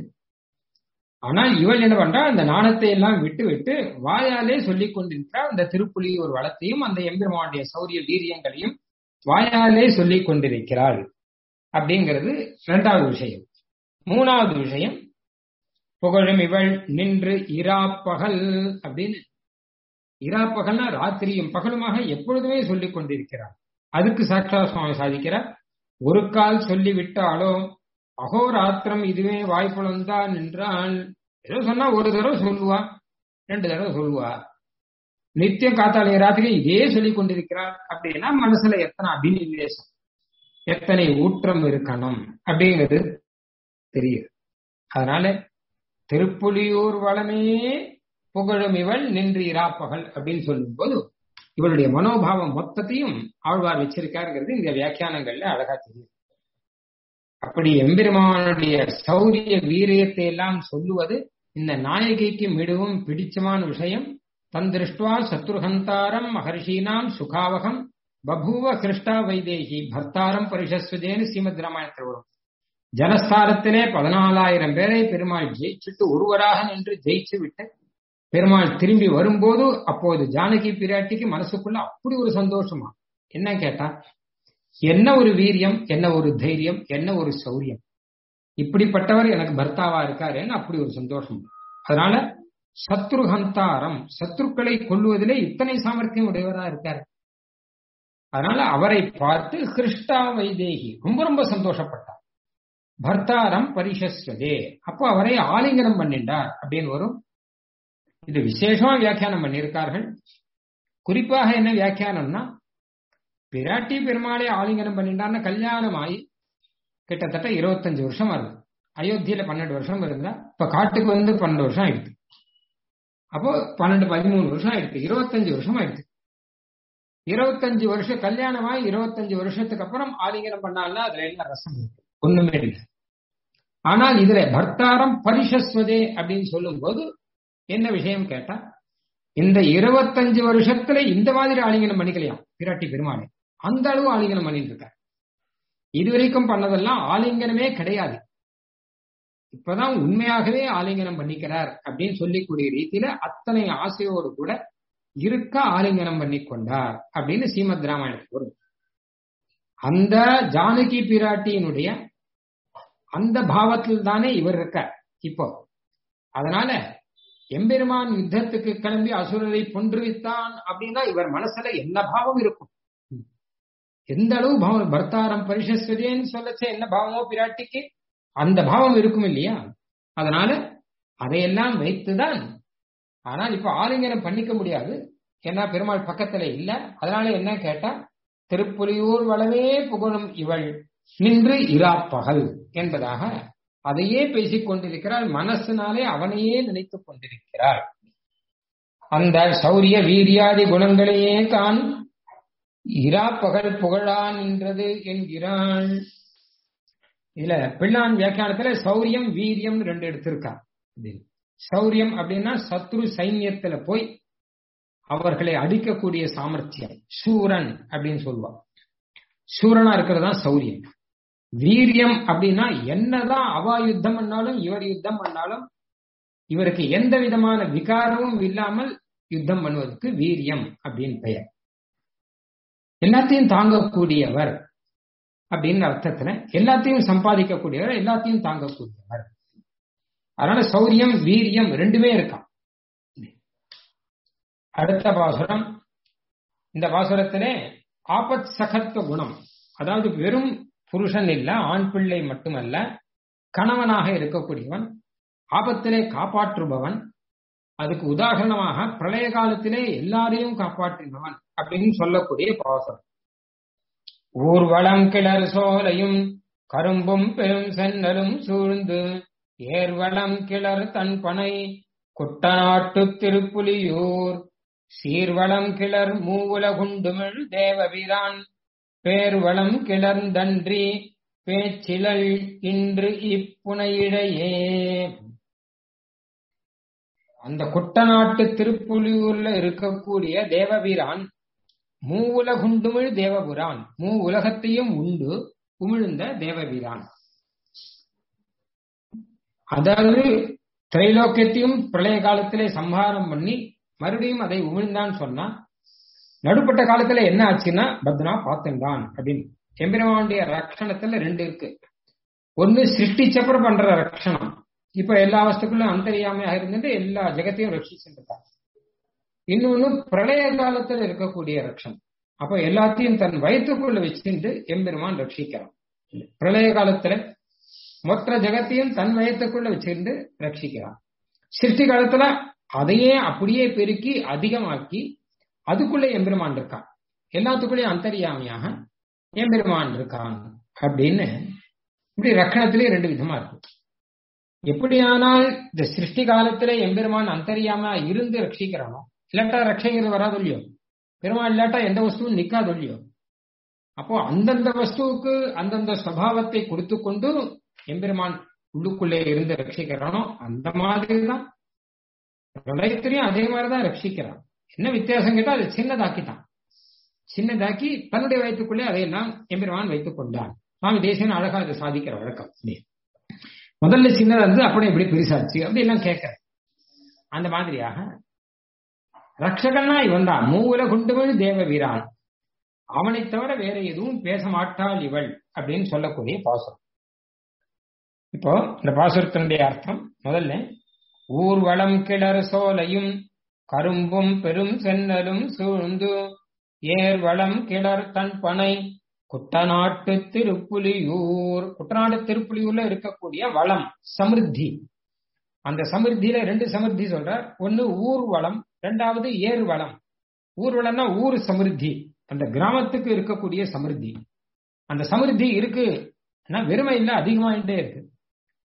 ஆனால் இவள் என்ன பண்றா அந்த நாணத்தை எல்லாம் விட்டு விட்டு வாயாலே சொல்லிக் கொண்டிருக்கிறார் அந்த திருப்புலி ஒரு வளத்தையும் அந்த எம்பெருமானுடைய சௌரிய வீரியங்களையும் வாயாலே சொல்லிக் கொண்டிருக்கிறாள் அப்படிங்கிறது இரண்டாவது விஷயம் மூணாவது விஷயம் புகழும் இவள் நின்று இராப்பகல் அப்படின்னு இராப்பகல்னா ராத்திரியும் பகலுமாக எப்பொழுதுமே சொல்லிக் கொண்டிருக்கிறார் அதுக்கு சாட்சா சுவாமி சாதிக்கிறார் ஒரு கால் சொல்லி விட்டாலோ அகோராத்திரம் இதுவே வாய்ப்புலந்தான் என்றால் ஏதோ சொன்னா ஒரு தடவை சொல்லுவா ரெண்டு தடவை சொல்லுவா நித்தியம் காத்தாலைய ராத்திரி இதே சொல்லிக் கொண்டிருக்கிறார் அப்படின்னா மனசுல எத்தனை அபினிவேசம் எத்தனை ஊற்றம் இருக்கணும் அப்படிங்கிறது தெரியுது அதனால திருப்புலியூர் வளமே புகழும் இவள் நின்று இராப்பகல் அப்படின்னு சொல்லும் போது இவளுடைய மனோபாவம் மொத்தத்தையும் ஆழ்வார் வச்சிருக்காருங்கிறது இந்த வியாக்கியானங்கள்ல அழகா தெரியும் அப்படி எம்பெருமானுடைய சௌரிய வீரியத்தை எல்லாம் சொல்லுவது இந்த நாயகிக்கு மிகவும் பிடிச்சமான விஷயம் தன் திருஷ்டுவா சத்ருஹந்தாரம் மகர்ஷீனாம் சுகாவகம் பபூவ கிருஷ்டா வைதேகி பர்த்தாரம் பரிசஸ்வதேன்னு ஸ்ரீமத் ராமாயணத்தில் வரும் ஜனஸ்தாரத்திலே பதினாலாயிரம் பேரை பெருமாள் ஜெயிச்சுட்டு ஒருவராக நின்று ஜெயிச்சு விட்டு பெருமாள் திரும்பி வரும்போது அப்போது ஜானகி பிராட்டிக்கு மனசுக்குள்ள அப்படி ஒரு சந்தோஷமா என்ன கேட்டா என்ன ஒரு வீரியம் என்ன ஒரு தைரியம் என்ன ஒரு சௌரியம் இப்படிப்பட்டவர் எனக்கு பர்த்தாவா இருக்காருன்னு அப்படி ஒரு சந்தோஷம் அதனால சத்ருஹந்தாரம் சத்ருக்களை கொள்வதிலே இத்தனை சாமர்த்தியம் உடையவரா இருக்காரு அதனால அவரை பார்த்து கிருஷ்டா வைதேகி ரொம்ப ரொம்ப சந்தோஷப்பட்டார் பர்த்தாரம் பரிசஸ்வதே அப்போ அவரை ஆலிங்கனம் பண்ணிண்டார் அப்படின்னு வரும் இது விசேஷமா வியாக்கியானம் பண்ணியிருக்கார்கள் குறிப்பாக என்ன வியாக்கியானம்னா பிராட்டி பெருமாளை ஆலிங்கனம் பண்ணிட்டான்னு கல்யாணம் ஆகி கிட்டத்தட்ட இருபத்தஞ்சு வருஷம் ஆகுது அயோத்தியில பன்னெண்டு வருஷம் இருந்தா இப்ப காட்டுக்கு வந்து பன்னெண்டு வருஷம் ஆயிடுது அப்போ பன்னெண்டு பதிமூணு வருஷம் ஆயிடுது இருபத்தஞ்சு வருஷம் ஆயிடுது இருபத்தஞ்சு வருஷம் கல்யாணமாய் இருபத்தஞ்சு வருஷத்துக்கு அப்புறம் ஆலிங்கனம் பண்ணாலும் அதுல என்ன ரசம் இருக்கு ஒண்ணுமே இல்லை ஆனால் இதுல பர்த்தாரம் பரிசஸ்வதே அப்படின்னு சொல்லும் போது என்ன விஷயம் கேட்டா இந்த இருபத்தஞ்சு வருஷத்துல இந்த மாதிரி ஆலிங்கனம் பண்ணிக்கலையாம் பிராட்டி பெருமாளை அந்த அளவு ஆலிங்கனம் பண்ணிட்டு இருக்கார் இதுவரைக்கும் பண்ணதெல்லாம் ஆலிங்கனமே கிடையாது இப்பதான் உண்மையாகவே ஆலிங்கனம் பண்ணிக்கிறார் அப்படின்னு சொல்லிக்கூடிய ரீதியில அத்தனை ஆசையோடு கூட இருக்க ஆலிங்கனம் பண்ணி கொண்டார் அப்படின்னு ஸ்ரீமத் ராமாயணத்துக்கு வரும் அந்த ஜானகி பிராட்டியினுடைய அந்த பாவத்தில் தானே இவர் இருக்கார் இப்போ அதனால எம்பெருமான் யுத்தத்துக்கு கிளம்பி அசுரரை பொன்றுவித்தான் அப்படின்னா இவர் மனசுல என்ன பாவம் இருக்கும் எந்த அளவு பாவம் பர்த்தாரம் பரிசஸ்வதின்னு சொல்லச்ச என்ன பாவமோ பிராட்டிக்கு அந்த பாவம் இருக்கும் இல்லையா அதனால அதையெல்லாம் வைத்துதான் ஆனால் இப்ப ஆலிங்கனம் பண்ணிக்க முடியாது ஏன்னா பெருமாள் பக்கத்துல இல்ல அதனால என்ன கேட்டா திருப்புலியூர் வளவே புகழும் இவள் நின்று இராப்பகல் என்பதாக அதையே பேசிக் கொண்டிருக்கிறாள் மனசினாலே அவனையே நினைத்துக் கொண்டிருக்கிறாள் அந்த சௌரிய வீரியாதி குணங்களையே தான் இராப்பகல் புகழா நின்றது என்கிறாள் இதுல பிள்ளான் வியாக்கியானத்துல சௌரியம் வீரியம் ரெண்டு எடுத்திருக்கா சௌரியம் அப்படின்னா சத்ரு சைன்யத்துல போய் அவர்களை அடிக்கக்கூடிய சாமர்த்தியம் சூரன் அப்படின்னு சொல்லுவான் சூரனா இருக்கிறது தான் சௌரியம் வீரியம் அப்படின்னா என்னதான் அவா யுத்தம் பண்ணாலும் இவர் யுத்தம் பண்ணாலும் இவருக்கு எந்த விதமான விகாரமும் இல்லாமல் யுத்தம் பண்ணுவதற்கு வீரியம் அப்படின்னு பெயர் எல்லாத்தையும் தாங்கக்கூடியவர் அப்படின்னு அர்த்தத்துல எல்லாத்தையும் சம்பாதிக்கக்கூடியவர் எல்லாத்தையும் தாங்கக்கூடியவர் அதனால சௌரியம் வீரியம் ரெண்டுமே இருக்கான் அடுத்த பாசுரம் இந்த பாசுரத்திலே ஆபத் சகத்துவ குணம் அதாவது வெறும் புருஷன் இல்ல ஆண் பிள்ளை மட்டுமல்ல கணவனாக இருக்கக்கூடியவன் ஆபத்திலே காப்பாற்றுபவன் அதுக்கு உதாரணமாக பிரளய காலத்திலே எல்லாரையும் காப்பாற்றினவன் அப்படின்னு சொல்லக்கூடிய பாசுரம் ஊர்வலம் கிளர் சோலையும் கரும்பும் பெரும் சென்னலும் சூழ்ந்து ஏர்வளம் கிளர் தன் பனை குட்டநாட்டு திருப்புலியூர் சீர்வளம் கிளர் மூவுலகுண்டுமிழ் தேவபிரான் பேர்வளம் கிளர்ந்தன்றி பேச்சிலள் இன்று இப்புனையிடையே அந்த குட்டநாட்டு திருப்புலியூர்ல இருக்கக்கூடிய தேவபிரான் மூ உலகுண்டுமிழ் தேவபுரான் மூ உலகத்தையும் உண்டு உமிழ்ந்த தேவபிரான் அதாவது திரைலோக்கியத்தையும் பிரளய காலத்திலே சம்ஹாரம் பண்ணி மறுபடியும் அதை உமிழ்ந்தான் சொன்னா நடுப்பட்ட காலத்துல என்ன ஆச்சுன்னா பத்னா பார்த்துட்டான் அப்படின்னு எம்பிரமானுடைய ரக்ஷணத்துல ரெண்டு இருக்கு ஒன்னு சிருஷ்டிச்சப்பறம் பண்ற ரக்ஷணம் இப்ப எல்லா வஸ்துக்களும் அந்தரியாமையாக இருந்துட்டு எல்லா ஜெகத்தையும் ரட்சிச்சுட்டான் இன்னொன்னு பிரளய காலத்துல இருக்கக்கூடிய ரக்ஷம் அப்ப எல்லாத்தையும் தன் வயிற்றுக்குள்ள வச்சுட்டு எம்பெருமான் ரட்சிக்கிறான் பிரளய காலத்துல மொத்த ஜெகத்தையும் தன் வயத்துக்குள்ள வச்சிருந்து ரட்சிக்கிறான் சிருஷ்டி காலத்துல அதையே அப்படியே பெருக்கி அதிகமாக்கி அதுக்குள்ள எம்பெருமான் இருக்கான் எல்லாத்துக்குள்ளேயும் அந்தரியாமையாக எம்பெருமான் இருக்கான் அப்படின்னு இப்படி ரக்கணத்திலே ரெண்டு விதமா இருக்கும் எப்படியானால் இந்த சிருஷ்டி காலத்துல எம்பெருமான் அந்தரியாம இருந்து ரட்சிக்கிறானோ இல்லாட்டா ரட்சைங்கிறது வராது இல்லையோ பெருமாள் இல்லாட்டா எந்த வஸ்துவும் நிக்காது இல்லையோ அப்போ அந்தந்த வஸ்துவுக்கு அந்தந்த சுவாவத்தை கொடுத்து கொண்டு எம்பெருமான் உள்ளுக்குள்ளே இருந்து ரட்சிக்கிறானோ அந்த மாதிரி தான் பிரளயத்திலையும் அதே மாதிரிதான் ரட்சிக்கிறான் என்ன வித்தியாசம் கேட்டா அது சின்னதாக்கிட்டான் சின்னதாக்கி தன்னுடைய வயிற்றுக்குள்ளே அதையெல்லாம் எம்பெருமான் வைத்துக் கொண்டான் சுவாமி தேசியன் அழகா அதை சாதிக்கிற வழக்கம் முதல்ல சின்னதா இருந்து அப்படியே இப்படி பெருசாச்சு அப்படி எல்லாம் கேட்கிறேன் அந்த மாதிரியாக ரக்ஷகன்னா இவன் தான் மூவுல குண்டுவள் தேவ வீரான் அவனை தவிர வேற எதுவும் பேச மாட்டாள் இவள் அப்படின்னு சொல்லக்கூடிய பாசுரம் இப்போ இந்த பாசுரத்தினுடைய அர்த்தம் முதல்ல ஊர்வலம் கிளர் சோலையும் கரும்பும் பெரும் சென்னலும் சூழ்ந்து ஏர்வளம் கிளர் தன் பனை குட்டநாட்டு திருப்புலியூர் குட்டநாடு திருப்புலியூர்ல இருக்கக்கூடிய வளம் சமிருத்தி அந்த சமிருத்தியில ரெண்டு சமிருத்தி சொல்ற ஒன்னு ஊர் வளம் ரெண்டாவது ஏர் வளம் ஊர் வளம்னா ஊர் சமிருத்தி அந்த கிராமத்துக்கு இருக்கக்கூடிய சமிருத்தி அந்த சமிருத்தி இருக்கு வெறுமை இல்ல அதிகமாயிட்டே இருக்கு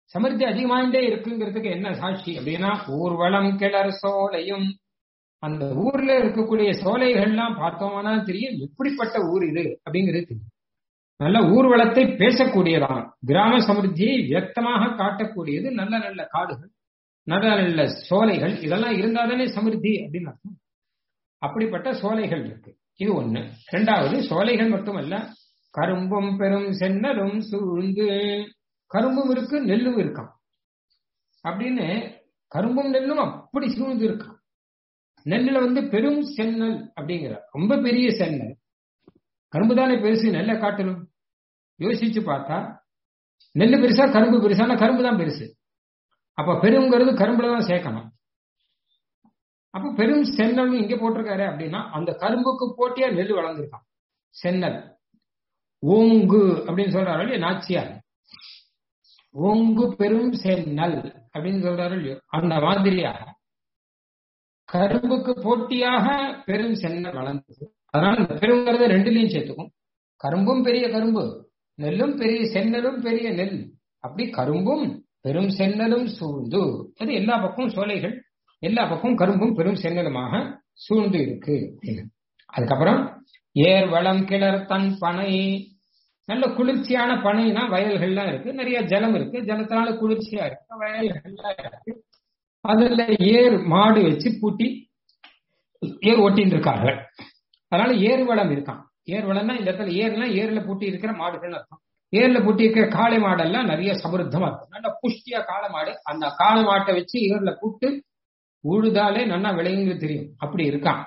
சமிருத்தி அதிகமாயிட்டே இருக்குங்கிறதுக்கு என்ன சாட்சி அப்படின்னா ஊர்வலம் கிளர் சோலையும் அந்த ஊர்ல இருக்கக்கூடிய சோலைகள்லாம் பார்த்தோம்னா தெரியும் எப்படிப்பட்ட ஊர் இது அப்படிங்கிறது தெரியும் நல்ல ஊர்வலத்தை பேசக்கூடியதான் கிராம சமிருத்தியை வியக்தமாக காட்டக்கூடியது நல்ல நல்ல காடுகள் நல்ல நல்ல சோலைகள் இதெல்லாம் இருந்தாதானே சமிருத்தி அப்படின்னு அர்த்தம் அப்படிப்பட்ட சோலைகள் இருக்கு இது ஒண்ணு ரெண்டாவது சோலைகள் மட்டுமல்ல கரும்பும் பெரும் சென்னலும் சூழ்ந்து கரும்பும் இருக்கு நெல்லும் இருக்கான் அப்படின்னு கரும்பும் நெல்லும் அப்படி சூழ்ந்து இருக்கான் நெல்லுல வந்து பெரும் சென்னல் அப்படிங்கிற ரொம்ப பெரிய சென்னல் கரும்பு தானே பெருசு நெல்லை காட்டணும் யோசிச்சு பார்த்தா நெல் பெருசா கரும்பு பெருசானா கரும்பு தான் பெருசு அப்ப பெருங்கிறது கரும்புல தான் சேர்க்கணும் அப்ப பெரும் சென்னல் இங்க போட்டிருக்காரு அப்படின்னா அந்த கரும்புக்கு போட்டியா நெல் வளர்ந்துருக்கான் சென்னல் ஓங்கு அப்படின்னு சொல்றாரு இல்லையா நாச்சியார் ஓங்கு பெரும் சென்னல் அப்படின்னு சொல்றாரு இல்லையோ அந்த மாதிரியாக கரும்புக்கு போட்டியாக பெரும் சென்னல் வளர்ந்தது அதனால இந்த பெருங்கிறத ரெண்டுலையும் சேர்த்துக்கும் கரும்பும் பெரிய கரும்பு நெல்லும் பெரிய சென்னலும் பெரிய நெல் அப்படி கரும்பும் பெரும் சென்னலும் சூழ்ந்து அது எல்லா பக்கமும் சோலைகள் எல்லா பக்கமும் கரும்பும் பெரும் சென்னலுமாக சூழ்ந்து இருக்கு அதுக்கப்புறம் ஏர் வளம் கிளர் தன் பனை நல்ல குளிர்ச்சியான பனைனா வயல்கள்லாம் இருக்கு நிறைய ஜலம் இருக்கு ஜலத்தினால குளிர்ச்சியா இருக்கு வயல்கள்லாம் இருக்கு அதுல ஏர் மாடு வச்சு பூட்டி ஏர் ஓட்டின்னு இருக்காங்க அதனால ஏர் வளம் இருக்கான் ஏர் வளம்னா இந்த இடத்துல ஏர்னா ஏர்ல பூட்டி இருக்கிற மாடுகள் அர்த்தம் ஏர்ல பூட்டி இருக்கிற காளை மாடெல்லாம் நிறைய சமருத்தமா இருக்கும் நல்ல புஷ்டியா காளை மாடு அந்த காளை மாட்டை வச்சு ஏர்ல பூட்டு உழுதாலே நல்லா விளையுங்க தெரியும் அப்படி இருக்கான்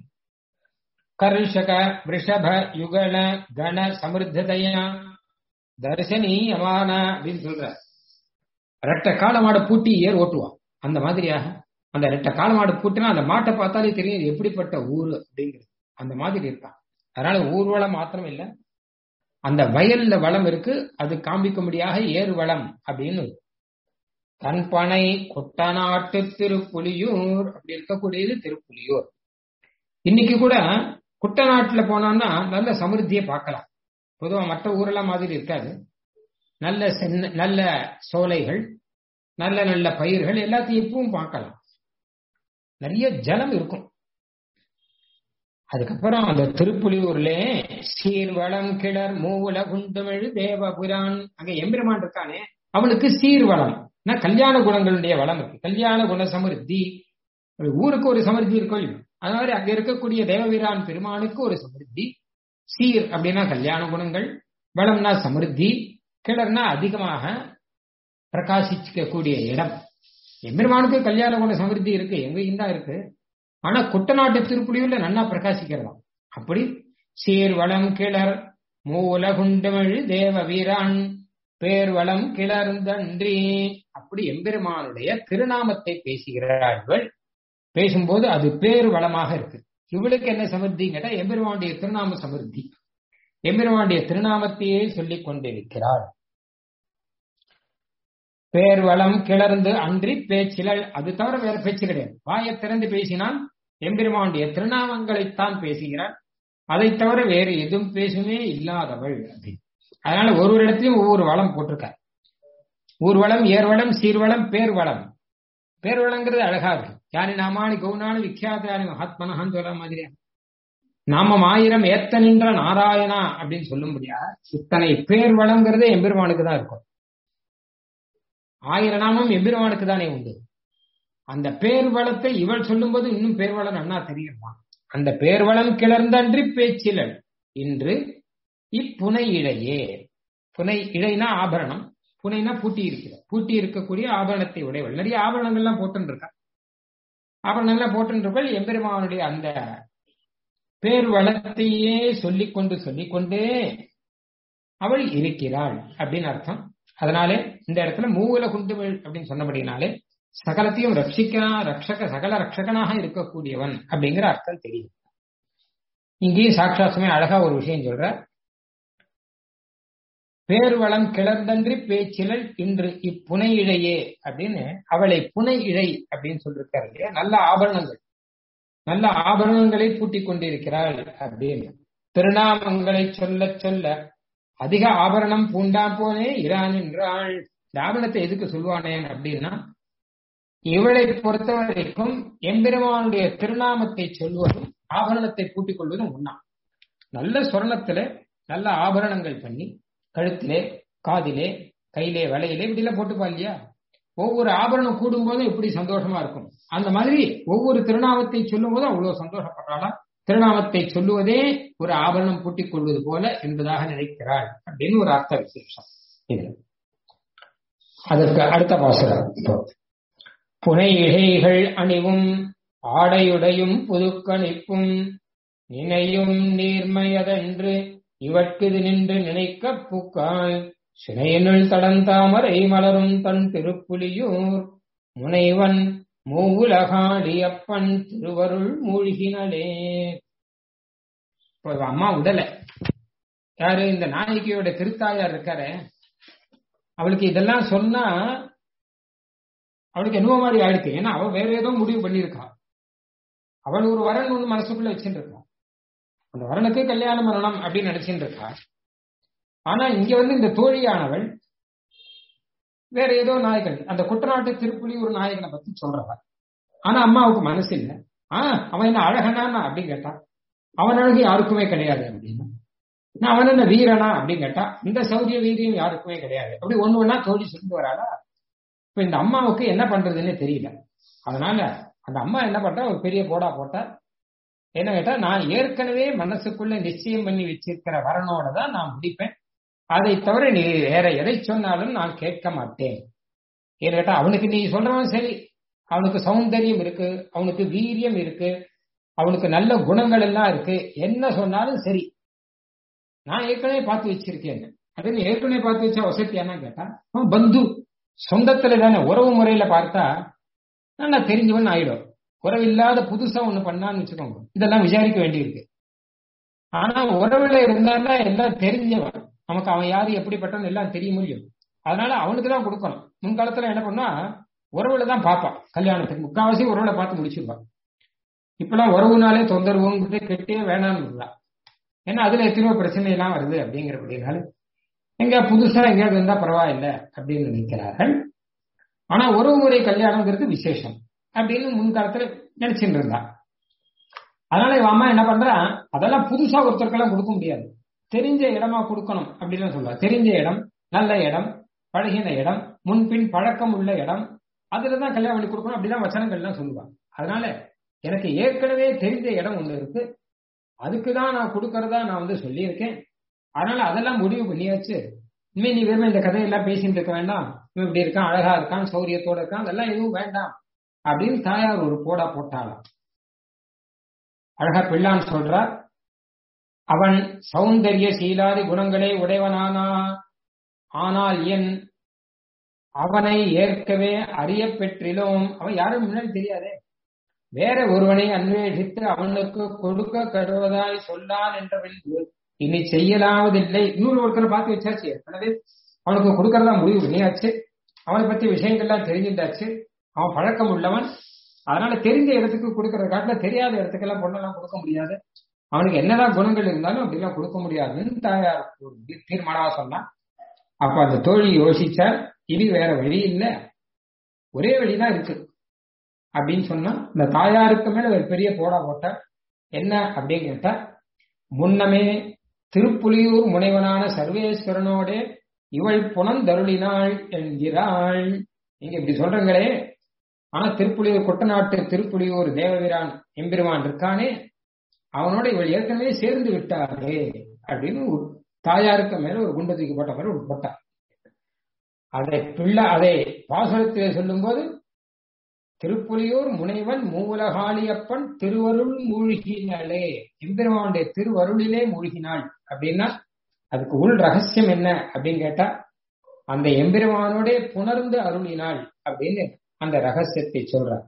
கர்ஷக ரிஷப யுகன கண சமிருத்ததையா தர்சனீயமான அப்படின்னு சொல்ற ரெட்டை காளை மாடை பூட்டி ஏர் ஓட்டுவான் அந்த மாதிரியாக அந்த ரெட்டை காளை மாடு பூட்டினா அந்த மாட்டை பார்த்தாலே தெரியும் இது எப்படிப்பட்ட ஊர் அப்படிங்கிறது அந்த மாதிரி இருக்கான் அதனால ஊர்வலம் மாத்திரம் இல்ல அந்த வயல்ல வளம் இருக்கு அது காண்பிக்கும்படியாக ஏறு வளம் அப்படின்னு தன்பனை கொட்டநாட்டு திருப்புலியூர் அப்படி இருக்கக்கூடியது திருப்புலியூர் இன்னைக்கு கூட குட்டநாட்டுல போனோம்னா நல்ல சமிருத்தியை பார்க்கலாம் பொதுவா மற்ற ஊரெல்லாம் மாதிரி இருக்காது நல்ல சென்ன நல்ல சோலைகள் நல்ல நல்ல பயிர்கள் எல்லாத்தையும் இப்பவும் பார்க்கலாம் நிறைய ஜலம் இருக்கும் அதுக்கப்புறம் அந்த திருப்புலியூர்ல சீர்வளம் கிளர் மூவுல குண்டுமிழ் தேவபுரான் அங்க எம்பெருமான் இருக்கானே அவளுக்கு சீர்வளம் கல்யாண குணங்களுடைய வளம் இருக்கு கல்யாண குண சமிருத்தி ஊருக்கு ஒரு சமிருத்தி இருக்கும் அது மாதிரி அங்க இருக்கக்கூடிய தேவவீரான் பெருமானுக்கு ஒரு சமிருத்தி சீர் அப்படின்னா கல்யாண குணங்கள் வளம்னா சமிருத்தி கிளர்னா அதிகமாக பிரகாசிக்கக்கூடிய இடம் எம்பெருமானுக்கு கல்யாண குண சமிருத்தி இருக்கு எங்கேயும் தான் இருக்கு ஆனா குட்டநாட்டு திருப்புலியூர்ல நன்னா பிரகாசிக்கிறதாம் அப்படி சீர் வளம் கிளர் மூலகுண்டமிழ் தேவ வீரான் பேர்வளம் கிளர்ந்தன்றி அப்படி எம்பெருமானுடைய திருநாமத்தை பேசுகிறார்கள் பேசும்போது அது பேர் வளமாக இருக்கு இவளுக்கு என்ன சமிருத்தி கேட்டா எம்பெருமானுடைய திருநாம சமிருத்தி எம்பெருமானுடைய திருநாமத்தையே சொல்லிக் கொண்டிருக்கிறாள் பேர்வளம் கிளர்ந்து அன்றி பேச்சிலள் அது தவிர வேற பேச்சு கிடையாது வாயை திறந்து பேசினால் எம்பெருமானுடைய திருநாமங்களைத்தான் பேசுகிறாள் அதை தவிர வேறு எதுவும் பேசுமே இல்லாதவள் அப்படின்னு அதனால ஒரு ஒரு இடத்துலயும் ஒவ்வொரு வளம் போட்டிருக்கார் ஊர்வளம் ஏர்வளம் சீர்வளம் பேர்வளம் பேர்வளங்கிறது அழகா இருக்கு யானி நாமானி கௌனானி விக்யாதானி மகாத்மனஹான்னு சொல்ற மாதிரியா நாமம் ஆயிரம் ஏத்த நின்ற நாராயணா அப்படின்னு சொல்லும்படியா இத்தனை பேர் வளங்கிறதே எம்பெருமானுக்கு தான் இருக்கும் ஆயிரம் நாமம் எம்பெருமானுக்கு தானே உண்டு அந்த பேர் வளத்தை இவள் சொல்லும்போது இன்னும் பேர் வளம் நன்னா தெரியுமா அந்த பேர் வளம் கிளர்ந்தன்றி பேச்சிலள் இன்று இப்புனை இழையே புனை இழைனா ஆபரணம் புனைனா பூட்டி இருக்கிற பூட்டி இருக்கக்கூடிய ஆபரணத்தை உடையவள் நிறைய ஆபரணங்கள்லாம் போட்டுன்னு இருக்கா ஆபரணங்கள்லாம் போட்டுன்னு இருக்கள் எம்பெருமானுடைய அந்த பேர் வளத்தையே சொல்லிக்கொண்டு சொல்லிக்கொண்டே அவள் இருக்கிறாள் அப்படின்னு அர்த்தம் அதனாலே இந்த இடத்துல மூவல குண்டுமிழ் அப்படின்னு சொன்னபடினாலே சகலத்தையும் ரட்சிக்கா ரட்சக சகல ரட்சகனாக இருக்கக்கூடியவன் அப்படிங்கிற அர்த்தம் தெரியும் இங்கேயும் சாட்சாசமே அழகா ஒரு விஷயம் சொல்ற பேர்வளம் கிளர்ந்தன்றி பேச்சிலள் இன்று இப்புனை இழையே அப்படின்னு அவளை புனை இழை அப்படின்னு சொல்லிருக்காரு இல்லையா நல்ல ஆபரணங்கள் நல்ல ஆபரணங்களை பூட்டிக் கொண்டிருக்கிறாள் அப்படின்னு திருநாமங்களை சொல்ல சொல்ல அதிக ஆபரணம் பூண்டா போனே இரான் என்றாள் இந்த ஆபரணத்தை எதுக்கு சொல்லுவானேன் அப்படின்னா இவளை பொறுத்த வரைக்கும் எம்பெருமானுடைய திருநாமத்தை சொல்வதும் ஆபரணத்தை பூட்டிக் கொள்வதும் ஒண்ணா நல்ல சொர்ணத்துல நல்ல ஆபரணங்கள் பண்ணி கழுத்திலே காதிலே கையிலே வலையிலே இப்படி எல்லாம் போட்டுப்பா இல்லையா ஒவ்வொரு ஆபரணம் கூடும்போதும் எப்படி சந்தோஷமா இருக்கும் அந்த மாதிரி ஒவ்வொரு திருநாமத்தை சொல்லும் போதும் அவ்வளவு சந்தோஷப்படுறாளா திருநாமத்தை சொல்லுவதே ஒரு ஆபரணம் பூட்டிக் கொள்வது போல என்பதாக நினைக்கிறாள் அப்படின்னு ஒரு அர்த்த விசேஷம் இது அதற்கு அடுத்த பாசுரம் இப்போ புனை இழைகள் அணிவும் ஆடையுடையும் புதுக்கணிப்பும் நினையும் நீர்மையதென்று இவற்கிது நின்று நினைக்க பூக்காய் சினையினுள் தடந்தாமரை மலரும் தன் திருப்புலியூர் முனைவன் மூவுலகாடியப்பன் திருவருள் மூழ்கினலே இப்போ அம்மா உடல யாரு இந்த நாயகியோட திருத்தாயார் இருக்காரு அவளுக்கு இதெல்லாம் சொன்னா அவளுக்கு என்னவோ மாதிரி ஆயிடுச்சு ஏன்னா அவ வேற ஏதோ முடிவு பண்ணியிருக்கா அவள் ஒரு வரன் ஒண்ணு மனசுக்குள்ள வச்சுட்டு இருக்கா அந்த வரனுக்கு கல்யாண மரணம் அப்படின்னு நினைச்சுட்டு இருக்கா ஆனா இங்க வந்து இந்த தோழியானவள் வேற ஏதோ நாயகன் அந்த குட்டநாட்டு திருப்புலி ஒரு நாயகனை பத்தி சொல்றவ ஆனா அம்மாவுக்கு மனசு இல்ல ஆஹ் அவன் என்ன அழகனானா அப்படின்னு கேட்டா அவன் அழகு யாருக்குமே கிடையாது அப்படின்னு நான் அவன் என்ன வீரனா அப்படின்னு கேட்டா இந்த சௌரிய வீரியம் யாருக்குமே கிடையாது அப்படி ஒண்ணு ஒன்னா தோழி சொல்லிட்டு வராளா இப்ப இந்த அம்மாவுக்கு என்ன பண்றதுன்னு தெரியல அதனால அந்த அம்மா என்ன பண்றா ஒரு பெரிய போடா போட்டா என்ன கேட்டா நான் ஏற்கனவே மனசுக்குள்ள நிச்சயம் பண்ணி வச்சிருக்கிற வரனோட தான் நான் முடிப்பேன் அதை தவிர நீ வேற எதை சொன்னாலும் நான் கேட்க மாட்டேன் ஏன்னு கேட்டா அவனுக்கு நீ சொல்றவன் சரி அவனுக்கு சௌந்தரியம் இருக்கு அவனுக்கு வீரியம் இருக்கு அவனுக்கு நல்ல குணங்கள் எல்லாம் இருக்கு என்ன சொன்னாலும் சரி நான் ஏற்கனவே பார்த்து வச்சிருக்கேன் அது ஏற்கனவே பார்த்து வச்சா வசதியானா கேட்டா அவன் பந்து சொந்தத்துல தானே உறவு முறையில பார்த்தா நான் தெரிஞ்சவன் ஆயிடும் உறவில்லாத புதுசா ஒண்ணு பண்ணான்னு வச்சுக்கோங்க இதெல்லாம் விசாரிக்க வேண்டியிருக்கு ஆனா உறவுல இருந்தாலும் எல்லாம் தெரிஞ்சவன் நமக்கு அவன் யாரு எப்படிப்பட்டவன் எல்லாம் தெரிய முடியும் அதனால அவனுக்கு தான் கொடுக்கணும் முன்காலத்துல என்ன பண்ணா உறவுல தான் பார்ப்பான் கல்யாணத்துக்கு முக்காவாசி உறவுல பார்த்து முடிச்சிருப்பான் இப்பெல்லாம் உறவுனாலே தொந்தரவுங்கிட்டு கெட்டே வேணாம்னு விடலாம் ஏன்னா அதுல எத்தனையோ பிரச்சனை எல்லாம் வருது அப்படிங்கிறபடினால எங்க புதுசா எங்கேயாவது இருந்தா பரவாயில்ல அப்படின்னு நினைக்கிறார்கள் ஆனா உறவு முறை கல்யாணங்கிறது விசேஷம் அப்படின்னு முன்காலத்துல நினைச்சுட்டு இருந்தா அதனால இவன் அம்மா என்ன பண்றா அதெல்லாம் புதுசா ஒருத்தருக்கெல்லாம் கொடுக்க முடியாது தெரிஞ்ச இடமா கொடுக்கணும் அப்படின்னு சொல்லுவா தெரிஞ்ச இடம் நல்ல இடம் பழகின இடம் முன்பின் பழக்கம் உள்ள இடம் அதுலதான் கல்யாணம் பண்ணி கொடுக்கணும் அப்படிதான் வச்சனங்கள்லாம் சொல்லுவாங்க அதனால எனக்கு ஏற்கனவே தெரிஞ்ச இடம் ஒண்ணு இருக்கு அதுக்குதான் நான் கொடுக்கறதா நான் வந்து சொல்லியிருக்கேன் அதனால அதெல்லாம் முடிவு பண்ணியாச்சு இனிமே நீ வெறும் இந்த கதையெல்லாம் பேசிட்டு இருக்க வேண்டாம் இவன் இப்படி இருக்கான் அழகா இருக்கான் சௌரியத்தோட இருக்கான் அதெல்லாம் எதுவும் வேண்டாம் அப்படின்னு தாயார் ஒரு போடா போட்டாளாம் அழகா பிள்ளான் சொல்றார் அவன் சௌந்தரிய சீலாதி குணங்களே உடையவனானா ஆனால் என் அவனை ஏற்கவே அறிய பெற்றிலும் அவன் யாரும் முன்னாடி தெரியாதே வேற ஒருவனை அன்வேஷித்து அவனுக்கு கொடுக்க கடுவதாய் சொல்லான் என்றவன் இனி செய்யலாவதில்லை இன்னொரு ஒருத்தரை பார்த்து வச்சாச்சு ஏற்கனவே அவனுக்கு கொடுக்கறதா முடிவு பண்ணியாச்சு அவனை பத்தி விஷயங்கள்லாம் தெரிஞ்சுட்டாச்சு அவன் பழக்கம் உள்ளவன் அதனால தெரிஞ்ச இடத்துக்கு கொடுக்கற காட்டுல தெரியாத இடத்துக்கெல்லாம் பொண்ணெல்லாம் கொடுக்க முடியாது அவனுக்கு என்னதான் குணங்கள் இருந்தாலும் அப்படிலாம் கொடுக்க முடியாதுன்னு தாயார் ஒரு தீர்மானமா சொன்னான் அப்ப அந்த தோழி யோசிச்சா இனி வேற வழி இல்லை ஒரே வழிதான் இருக்கு அப்படின்னு சொன்னா இந்த தாயாருக்கு மேல ஒரு பெரிய போடா போட்ட என்ன அப்படின்னு கேட்டா முன்னமே திருப்புலியூர் முனைவனான சர்வேஸ்வரனோட இவள் புனந்தருளினாள் என்கிறாள் நீங்க இப்படி சொல்றீங்களே ஆனா திருப்புலியூர் குட்டநாட்டு திருப்புலியூர் தேவவீரான் எம்பெருமான் இருக்கானே அவனோட இவள் ஏற்கனவே சேர்ந்து விட்டாரே அப்படின்னு தாயாருக்கு மேல ஒரு குண்டு தூக்கி போட்ட மாதிரி ஒரு போட்டா அதை பிள்ளை அதை பாசுரத்திலே சொல்லும் போது திருப்புலியூர் முனைவன் மூலகாளியப்பன் திருவருள் மூழ்கினாளே எம்பெருமானுடைய திருவருளிலே மூழ்கினாள் அப்படின்னா அதுக்கு உள் ரகசியம் என்ன அப்படின்னு கேட்டா அந்த எம்பெருமானோட புணர்ந்து அருளினாள் அப்படின்னு அந்த ரகசியத்தை சொல்றார்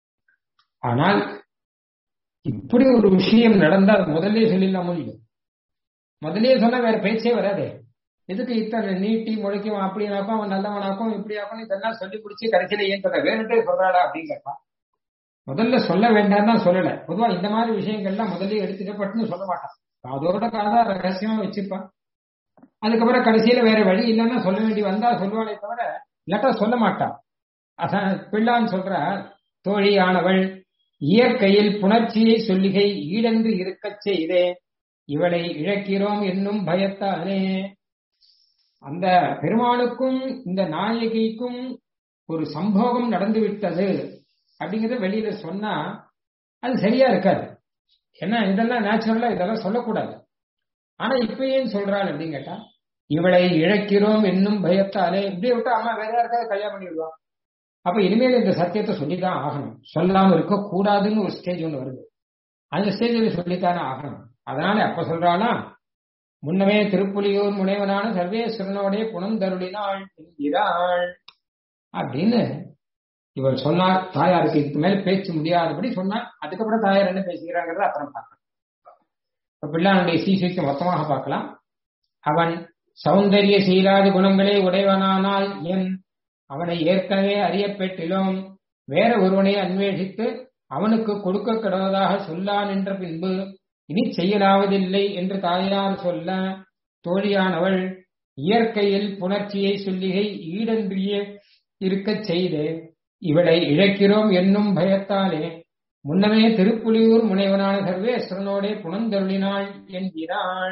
ஆனால் இப்படி ஒரு விஷயம் நடந்தா முதல்ல சொல்லிடலாம் முடியும் முதலே சொன்னா வேற பேச்சே வராதே எதுக்கு இத்தனை நீட்டி முளைக்கும் அப்படின்னாக்கும் அவன் நல்லவனாக்கும் இப்படியாக்கும் இதெல்லாம் சொல்லி பிடிச்சி கடைசியில ஏன் சொல்ற வேணுட்டே சொல்றாடா அப்படின்னு கேட்பான் முதல்ல சொல்ல வேண்டாம் தான் சொல்லல பொதுவா இந்த மாதிரி விஷயங்கள்லாம் முதல்ல எடுத்துக்கப்பட்டுன்னு சொல்ல மாட்டான் அதோட காதா ரகசியமா வச்சிருப்பான் அதுக்கப்புறம் கடைசியில வேற வழி இல்லைன்னா சொல்ல வேண்டி வந்தா சொல்லுவானே தவிர இல்லாட்டா சொல்ல மாட்டான் அதான் பிள்ளான்னு சொல்ற தோழியானவள் இயற்கையில் புணர்ச்சியை சொல்லிகை ஈடென்று இருக்கச் செய்தே இவளை இழக்கிறோம் என்னும் பயத்தானே அந்த பெருமாளுக்கும் இந்த நாயகிக்கும் ஒரு சம்போகம் நடந்து விட்டது அப்படிங்கறத வெளியில சொன்னா அது சரியா இருக்காது ஏன்னா இதெல்லாம் நேச்சுரலா இதெல்லாம் சொல்லக்கூடாது ஆனா இப்ப ஏன் சொல்றாள் அப்படின்னு கேட்டா இவளை இழக்கிறோம் என்னும் பயத்தாலே இப்படி விட்டு அம்மா வேற யாருக்காவது கல்யாணம் பண்ணிடுவா அப்ப இனிமேல் இந்த சத்தியத்தை சொல்லிதான் ஆகணும் சொல்லாம இருக்க கூடாதுன்னு ஒரு ஸ்டேஜ் ஒண்ணு வருது அந்த ஸ்டேஜில் சொல்லித்தானே ஆகணும் அதனால அப்ப சொல்றானா முன்னமே திருப்புலியூர் முனைவனான சர்வேஸ்வரனோடைய புனந்தருளினாள் என்கிறாள் அப்படின்னு இவர் சொன்னார் தாயாருக்கு இதுக்கு மேல பேச முடியாதபடி சொன்னார் அதுக்கப்புறம் தாயார் என்ன பேசுகிறாங்கிறத அப்புறம் பார்க்கலாம் இப்ப பிள்ளானுடைய சீசைக்கு மொத்தமாக பார்க்கலாம் அவன் சௌந்தரிய சீராதி குணங்களே உடையவனானால் என் அவனை ஏற்கனவே அறியப்பெற்றிலும் வேற ஒருவனை அன்வேஷித்து அவனுக்கு கொடுக்க கிடவதாக சொல்லான் என்ற பின்பு இனி செய்யலாவதில்லை என்று தாயார் சொல்ல தோழியானவள் இயற்கையில் புணர்ச்சியை சொல்லிகை ஈடன்றிய இருக்கச் செய்து இவளை இழக்கிறோம் என்னும் பயத்தாலே முன்னமே திருப்புலியூர் முனைவனான சர்வேஸ்வரனோடே புனந்தருளினாள் என்கிறாள்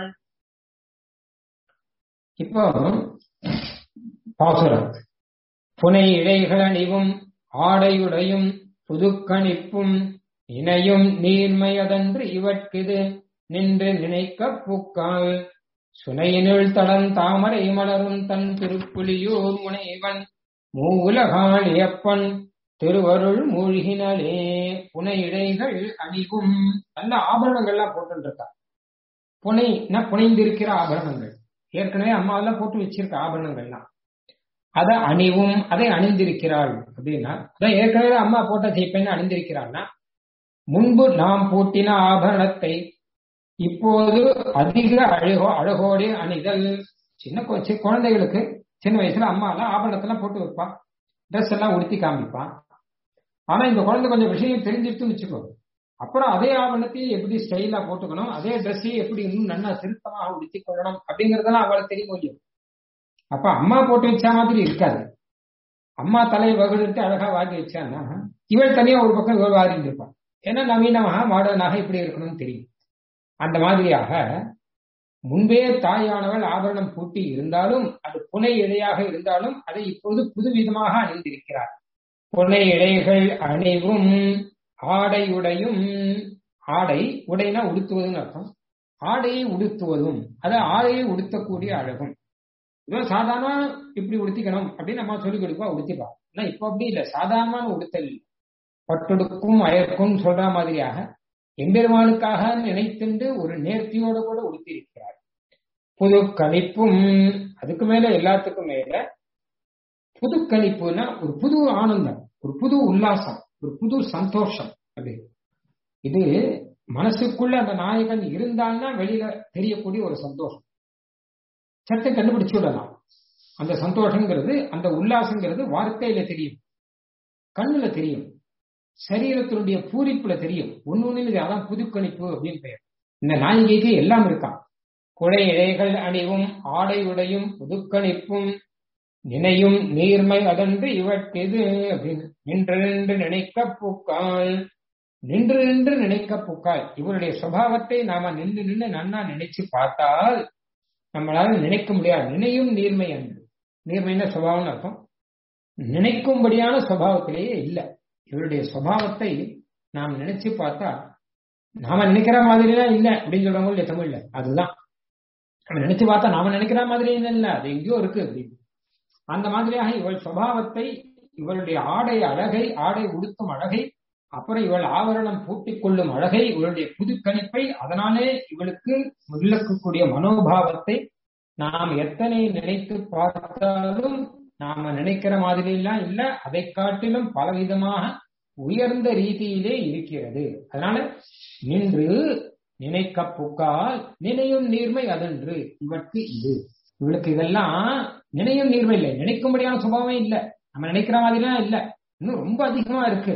இப்போ பாசுரம் புனை இழைகள் அணிவும் ஆடையுடையும் புதுக்கணிப்பும் இணையும் நீர்மையதன்று இவற்கிது நின்று நினைக்க பூக்கால் சுனையினுள் தளம் தாமரை மலரும் தன் திருப்புலியூர் முனைவன் மூலகாளியப்பன் திருவருள் மூழ்கினலே புனை இடைகள் அணிவும் நல்ல ஆபரணங்கள்லாம் போட்டு இருக்கா புனைனா புனைந்திருக்கிற ஆபரணங்கள் ஏற்கனவே அம்மாவெல்லாம் போட்டு வச்சிருக்க ஆபரணங்கள்லாம் அதை அணிவும் அதை அணிந்திருக்கிறாள் அப்படின்னா அதான் ஏற்கனவே அம்மா போட்ட தீப்பெண்ணு அணிந்திருக்கிறாள்னா முன்பு நாம் பூட்டின ஆபரணத்தை இப்போது அதிக அழகோ அழகோடு அணிதல் சின்ன கொச்சு குழந்தைகளுக்கு சின்ன வயசுல அம்மா எல்லாம் ஆபரணத்தெல்லாம் போட்டு வைப்பான் ட்ரெஸ் எல்லாம் உடுத்தி காமிப்பான் ஆனா இந்த குழந்தை கொஞ்சம் விஷயம் தெரிஞ்சிருச்சுன்னு வச்சுக்கோ அப்புறம் அதே ஆவணத்தையும் எப்படி ஸ்டைலா போட்டுக்கணும் அதே ட்ரெஸ்ஸையும் எப்படி இன்னும் நல்லா திருத்தமாக உடுத்தி கொள்ளணும் அப்படிங்கறதெல்லாம் அவளுக்கு தெரிய முடியும் அப்ப அம்மா போட்டு வச்ச மாதிரி இருக்காது அம்மா தலையை வகுடுத்து அழகா வாங்கி வச்சான்னா இவள் தனியா ஒரு பக்கம் இவள் வாரிட்டு இருப்பான் ஏன்னா நவீனமாக மாடர்னாக இப்படி இருக்கணும்னு தெரியும் அந்த மாதிரியாக முன்பே தாயானவள் ஆபரணம் பூட்டி இருந்தாலும் அது புனை இழையாக இருந்தாலும் அதை இப்போது புதுவிதமாக அணிந்திருக்கிறார் புனை இழைகள் அணிவும் ஆடையுடையும் ஆடை உடைனா உடுத்துவதுன்னு அர்த்தம் ஆடையை உடுத்துவதும் அது ஆடையை உடுத்தக்கூடிய அழகும் இதோ சாதாரண இப்படி உடுத்திக்கணும் அப்படின்னு நம்ம சொல்லிக் கொடுப்பா உடுத்திப்பா ஆனா இப்ப அப்படி இல்லை சாதாரணமான உடுத்தல் பட்டொடுக்கும் அயற்கும் சொல்ற மாதிரியாக எம்பெருமானுக்காக நினைத்துண்டு ஒரு நேர்த்தியோட கூட உடுத்தியிருக்கிறார் புது கணிப்பும் அதுக்கு மேல எல்லாத்துக்கும் மேல புது கணிப்புனா ஒரு புது ஆனந்தம் ஒரு புது உல்லாசம் ஒரு புது சந்தோஷம் அது இது மனசுக்குள்ள அந்த நாயகன் இருந்தால்னா வெளியில தெரியக்கூடிய ஒரு சந்தோஷம் சட்டை கண்டுபிடிச்சு விடலாம் அந்த சந்தோஷங்கிறது அந்த உல்லாசங்கிறது வார்த்தையில தெரியும் கண்ணுல தெரியும் சரீரத்தினுடைய பூரிப்புல தெரியும் ஒன்னு ஒண்ணு அதான் புதுக்கணிப்பு அப்படின்னு பெயர் இந்த நாயிகைக்கு எல்லாம் இருக்கான் குடை இழைகள் அணிவும் ஆடை உடையும் புதுக்கணிப்பும் நினையும் நீர்மை அதன்று இவற்கெது அப்படின்னு நின்று நின்று நினைக்க பூக்கால் நின்று நின்று நினைக்க பூக்கால் இவருடைய சுவாவத்தை நாம நின்று நின்று நன்னா நினைச்சு பார்த்தால் நம்மளால நினைக்க முடியாது நினையும் நீர்மை அன்று நீர்மைன்னா சுபாவம்னு அர்த்தம் நினைக்கும்படியான சுபாவத்திலேயே இல்லை இவருடைய சுபாவத்தை நாம் நினைச்சு பார்த்தா நாம நினைக்கிற மாதிரிலாம் இல்லை அப்படின்னு சொல்றவங்க இல்லையா தமிழ்ல அதுதான் நம்ம நினைச்சு பார்த்தா நாம நினைக்கிற மாதிரி இல்லை அது எங்கேயோ இருக்கு அப்படின்னு அந்த மாதிரியாக இவள் சுபாவத்தை இவளுடைய ஆடை அழகை ஆடை உடுத்தும் அழகை அப்புறம் இவள் ஆவரணம் பூட்டிக் கொள்ளும் அழகை இவளுடைய புதுக்கணிப்பை அதனாலே இவளுக்கு விளக்கக்கூடிய மனோபாவத்தை நாம் எத்தனை நினைத்து பார்த்தாலும் நாம நினைக்கிற மாதிரி எல்லாம் இல்ல அதை காட்டிலும் பலவிதமாக உயர்ந்த ரீதியிலே இருக்கிறது அதனால நின்று நினைக்க புக்கால் நினையும் நீர்மை அதன்று இவற்கு இது இவளுக்கு இதெல்லாம் நினையும் நீர்மை இல்லை நினைக்கும்படியான சுபாவம் இல்லை நம்ம நினைக்கிற மாதிரிலாம் இல்லை இன்னும் ரொம்ப அதிகமா இருக்கு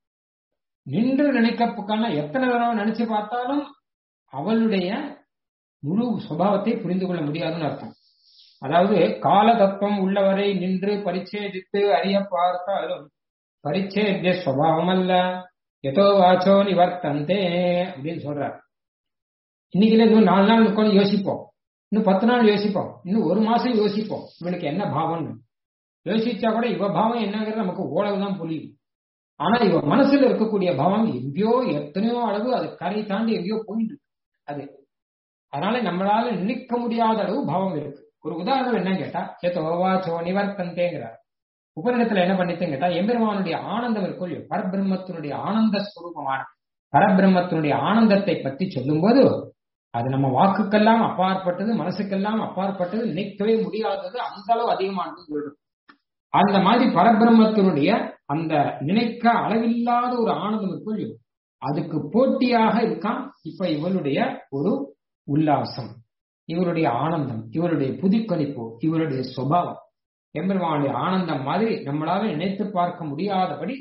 நின்று நினைக்க புக்கால்னா எத்தனை தடவை நினைச்சு பார்த்தாலும் அவளுடைய முழு சுபாவத்தை புரிந்து கொள்ள முடியாதுன்னு அர்த்தம் அதாவது கால தத்துவம் உள்ளவரை நின்று பரிச்சேதித்து அறிய பார்த்தாலும் பரிச்சேத்திய சுவாவம் அல்ல எதோ வாச்சோ நிவர்த்தந்தே அப்படின்னு சொல்றார் இன்னைக்குல இன்னும் நாலு நாள் உட்காந்து யோசிப்போம் இன்னும் பத்து நாள் யோசிப்போம் இன்னும் ஒரு மாசம் யோசிப்போம் இவனுக்கு என்ன பாவம்னு யோசிச்சா கூட இவ பாவம் என்னங்கிறது நமக்கு ஓரளவுதான் புரியும் ஆனா இவ மனசுல இருக்கக்கூடிய பாவம் எங்கேயோ எத்தனையோ அளவு அது கரை தாண்டி எங்கேயோ போயிட்டு இருக்கு அது அதனால நம்மளால நினைக்க முடியாத அளவு பாவம் இருக்கு ஒரு உதாரணம் என்னன்னு கேட்டா ஏத்தோவாச்சோ நிவர்த்தந்தேங்கிறார் உபநிடத்துல என்ன பண்ணிட்டுன்னு கேட்டா எம்பெருமானுடைய ஆனந்தம் இருக்கும் இல்லையோ பரபிரம்மத்தினுடைய ஆனந்த ஸ்வரூபமான பரபிரம்மத்தினுடைய ஆனந்தத்தை பத்தி சொல்லும்போது அது நம்ம வாக்குக்கெல்லாம் அப்பாற்பட்டது மனசுக்கெல்லாம் அப்பாற்பட்டது நினைக்கவே முடியாதது அந்த அளவு அதிகமானது சொல்றது அந்த மாதிரி பரபிரம்மத்தினுடைய அந்த நினைக்க அளவில்லாத ஒரு ஆனந்தம் இருக்கும் இல்லையோ அதுக்கு போட்டியாக இருக்கான் இப்ப இவளுடைய ஒரு உல்லாசம் இவருடைய ஆனந்தம் இவருடைய புதுக்கணிப்பு இவருடைய சுபாவம் எம்பெருமானுடைய ஆனந்தம் மாதிரி நம்மளால நினைத்து பார்க்க முடியாதபடி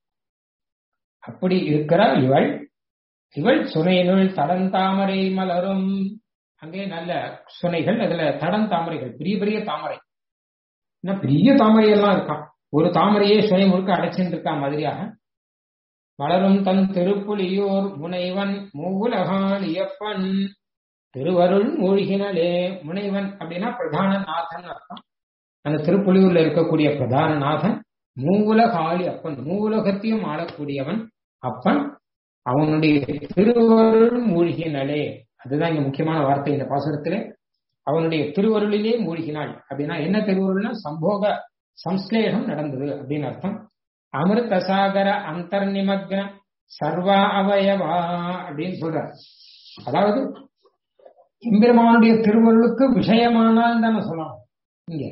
அப்படி இருக்கிற இவள் இவள் சுனையினுள் தடந்தாமரை மலரும் அங்கே நல்ல சுனைகள் அதுல தடந்தாமரைகள் பெரிய பெரிய தாமரை இன்னும் பெரிய தாமரை எல்லாம் இருக்கான் ஒரு தாமரையே சுனை முழுக்க அடைச்சிட்டு இருக்கா மாதிரியாக மலரும் தன் திருப்புலியூர் முனைவன் மூவுலகாளியப்பன் திருவருள் மூழ்கினலே முனைவன் அப்படின்னா பிரதான நாதன் அர்த்தம் அந்த திருப்புலியூர்ல இருக்கக்கூடிய பிரதான நாதன் மூவுலகாளி அப்பன் மூவுலகத்தையும் ஆளக்கூடியவன் அப்பன் அவனுடைய திருவருள் மூழ்கினலே அதுதான் இங்க முக்கியமான வார்த்தை இந்த பாசுரத்திலே அவனுடைய திருவருளிலே மூழ்கினாள் அப்படின்னா என்ன திருவருள்னா சம்போக சம்ஸ்லேஷம் நடந்தது அப்படின்னு அர்த்தம் அமிர்த சாகர அந்தர்நிமக்ன சர்வா அவயவா அப்படின்னு சொல்ற அதாவது எம்பெருமானுடைய திருவருளுக்கு விஷயமானால் தானே சொல்லணும் இங்க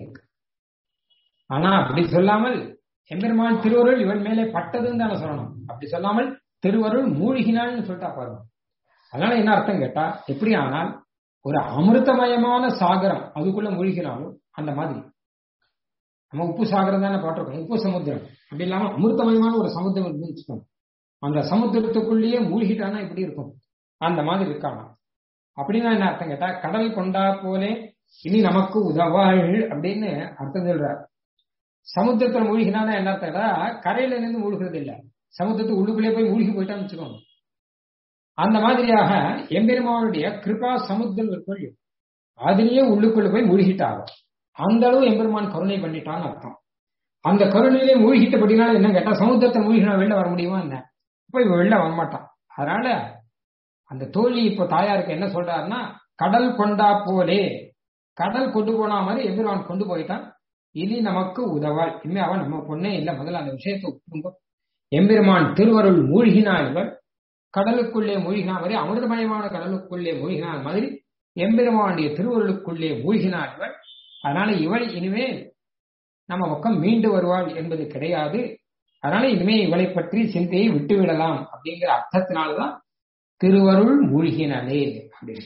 ஆனா அப்படி சொல்லாமல் எம்பெருமான் திருவருள் இவன் மேலே பட்டதுன்னு தானே சொல்லணும் அப்படி சொல்லாமல் திருவருள் மூழ்கினாள்னு சொல்லிட்டா பாருங்க அதனால என்ன அர்த்தம் கேட்டா எப்படி ஆனால் ஒரு அமிர்தமயமான சாகரம் அதுக்குள்ள மூழ்கினாலும் அந்த மாதிரி நம்ம உப்பு சாகரம் தானே பாட்டிருக்கோம் உப்பு சமுத்திரம் அப்படி இல்லாம அமிர்தமயமான ஒரு சமுத்திரம் இருக்குன்னு வச்சுக்கோங்க அந்த சமுத்திரத்துக்குள்ளேயே மூழ்கிட்டானா எப்படி இருக்கும் அந்த மாதிரி இருக்காங்க அப்படின்னா என்ன அர்த்தம் கேட்டா கடல் கொண்டா போலே இனி நமக்கு உதவாள் அப்படின்னு அர்த்தம் சொல்றார் சமுத்திரத்துல மூழ்கினானா என்ன அர்த்தம் கேட்டா கரையில இருந்து மூழ்கிறது இல்ல சமுத்திரத்து உள்ளுக்குள்ளே போய் மூழ்கி போயிட்டான்னு வச்சுக்கோங்க அந்த மாதிரியாக எம்பெருமானுடைய கிருபா சமுத்திரம் இருக்கும் அதுலயே உள்ளுக்குள்ள போய் மூழ்கிட்டாங்க அந்த அளவு எம்பெருமான் கருணை பண்ணிட்டான்னு அர்த்தம் அந்த கருணையிலே மூழ்கிட்டபடினால என்ன கேட்டா சமுத்திரத்தை மூழ்கினா வெளில வர முடியுமா என்ன இப்ப இவ வெளில வரமாட்டான் அதனால அந்த தோழி இப்போ தாயாருக்கு என்ன சொல்றாருன்னா கடல் கொண்டா போலே கடல் கொண்டு போனா மாதிரி எம்பெருமான் கொண்டு போயிட்டான் இனி நமக்கு உதவாள் இனிமே அவன் நம்ம பொண்ணே இல்ல முதல்ல அந்த விஷயத்தை ஒப்புங்க எம்பெருமான் திருவருள் மூழ்கினாள் இவர் கடலுக்குள்ளே மூழ்கினா மாதிரி அமிர்தமயமான கடலுக்குள்ளே மூழ்கினாள் மாதிரி எம்பெருமானுடைய திருவருளுக்குள்ளே மூழ்கினாள் இவள் அதனால இவள் இனிமேல் நம்ம பக்கம் மீண்டு வருவாள் என்பது கிடையாது அதனால இனிமே இவளை பற்றி சிந்தையை விட்டுவிடலாம் அப்படிங்கிற அர்த்தத்தினால்தான் திருவருள் மூழ்கினலே அப்படின்னு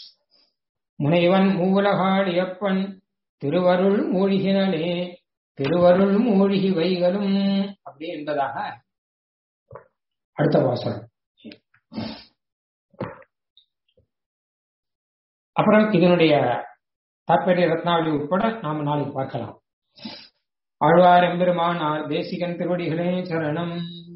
முனைவன் மூவுலகாள் எப்பன் திருவருள் மூழ்கினலே திருவருள் மூழ்கி வைகளும் அப்படி என்பதாக அடுத்த வாசகம் அப்புறம் இதனுடைய தாற்பரிய ரத்னாவளி உட்பட நாம நாளைக்கு பார்க்கலாம் ஆழ்வார் எம்பெருமானார் தேசிகன் திருவடிகளே சரணம்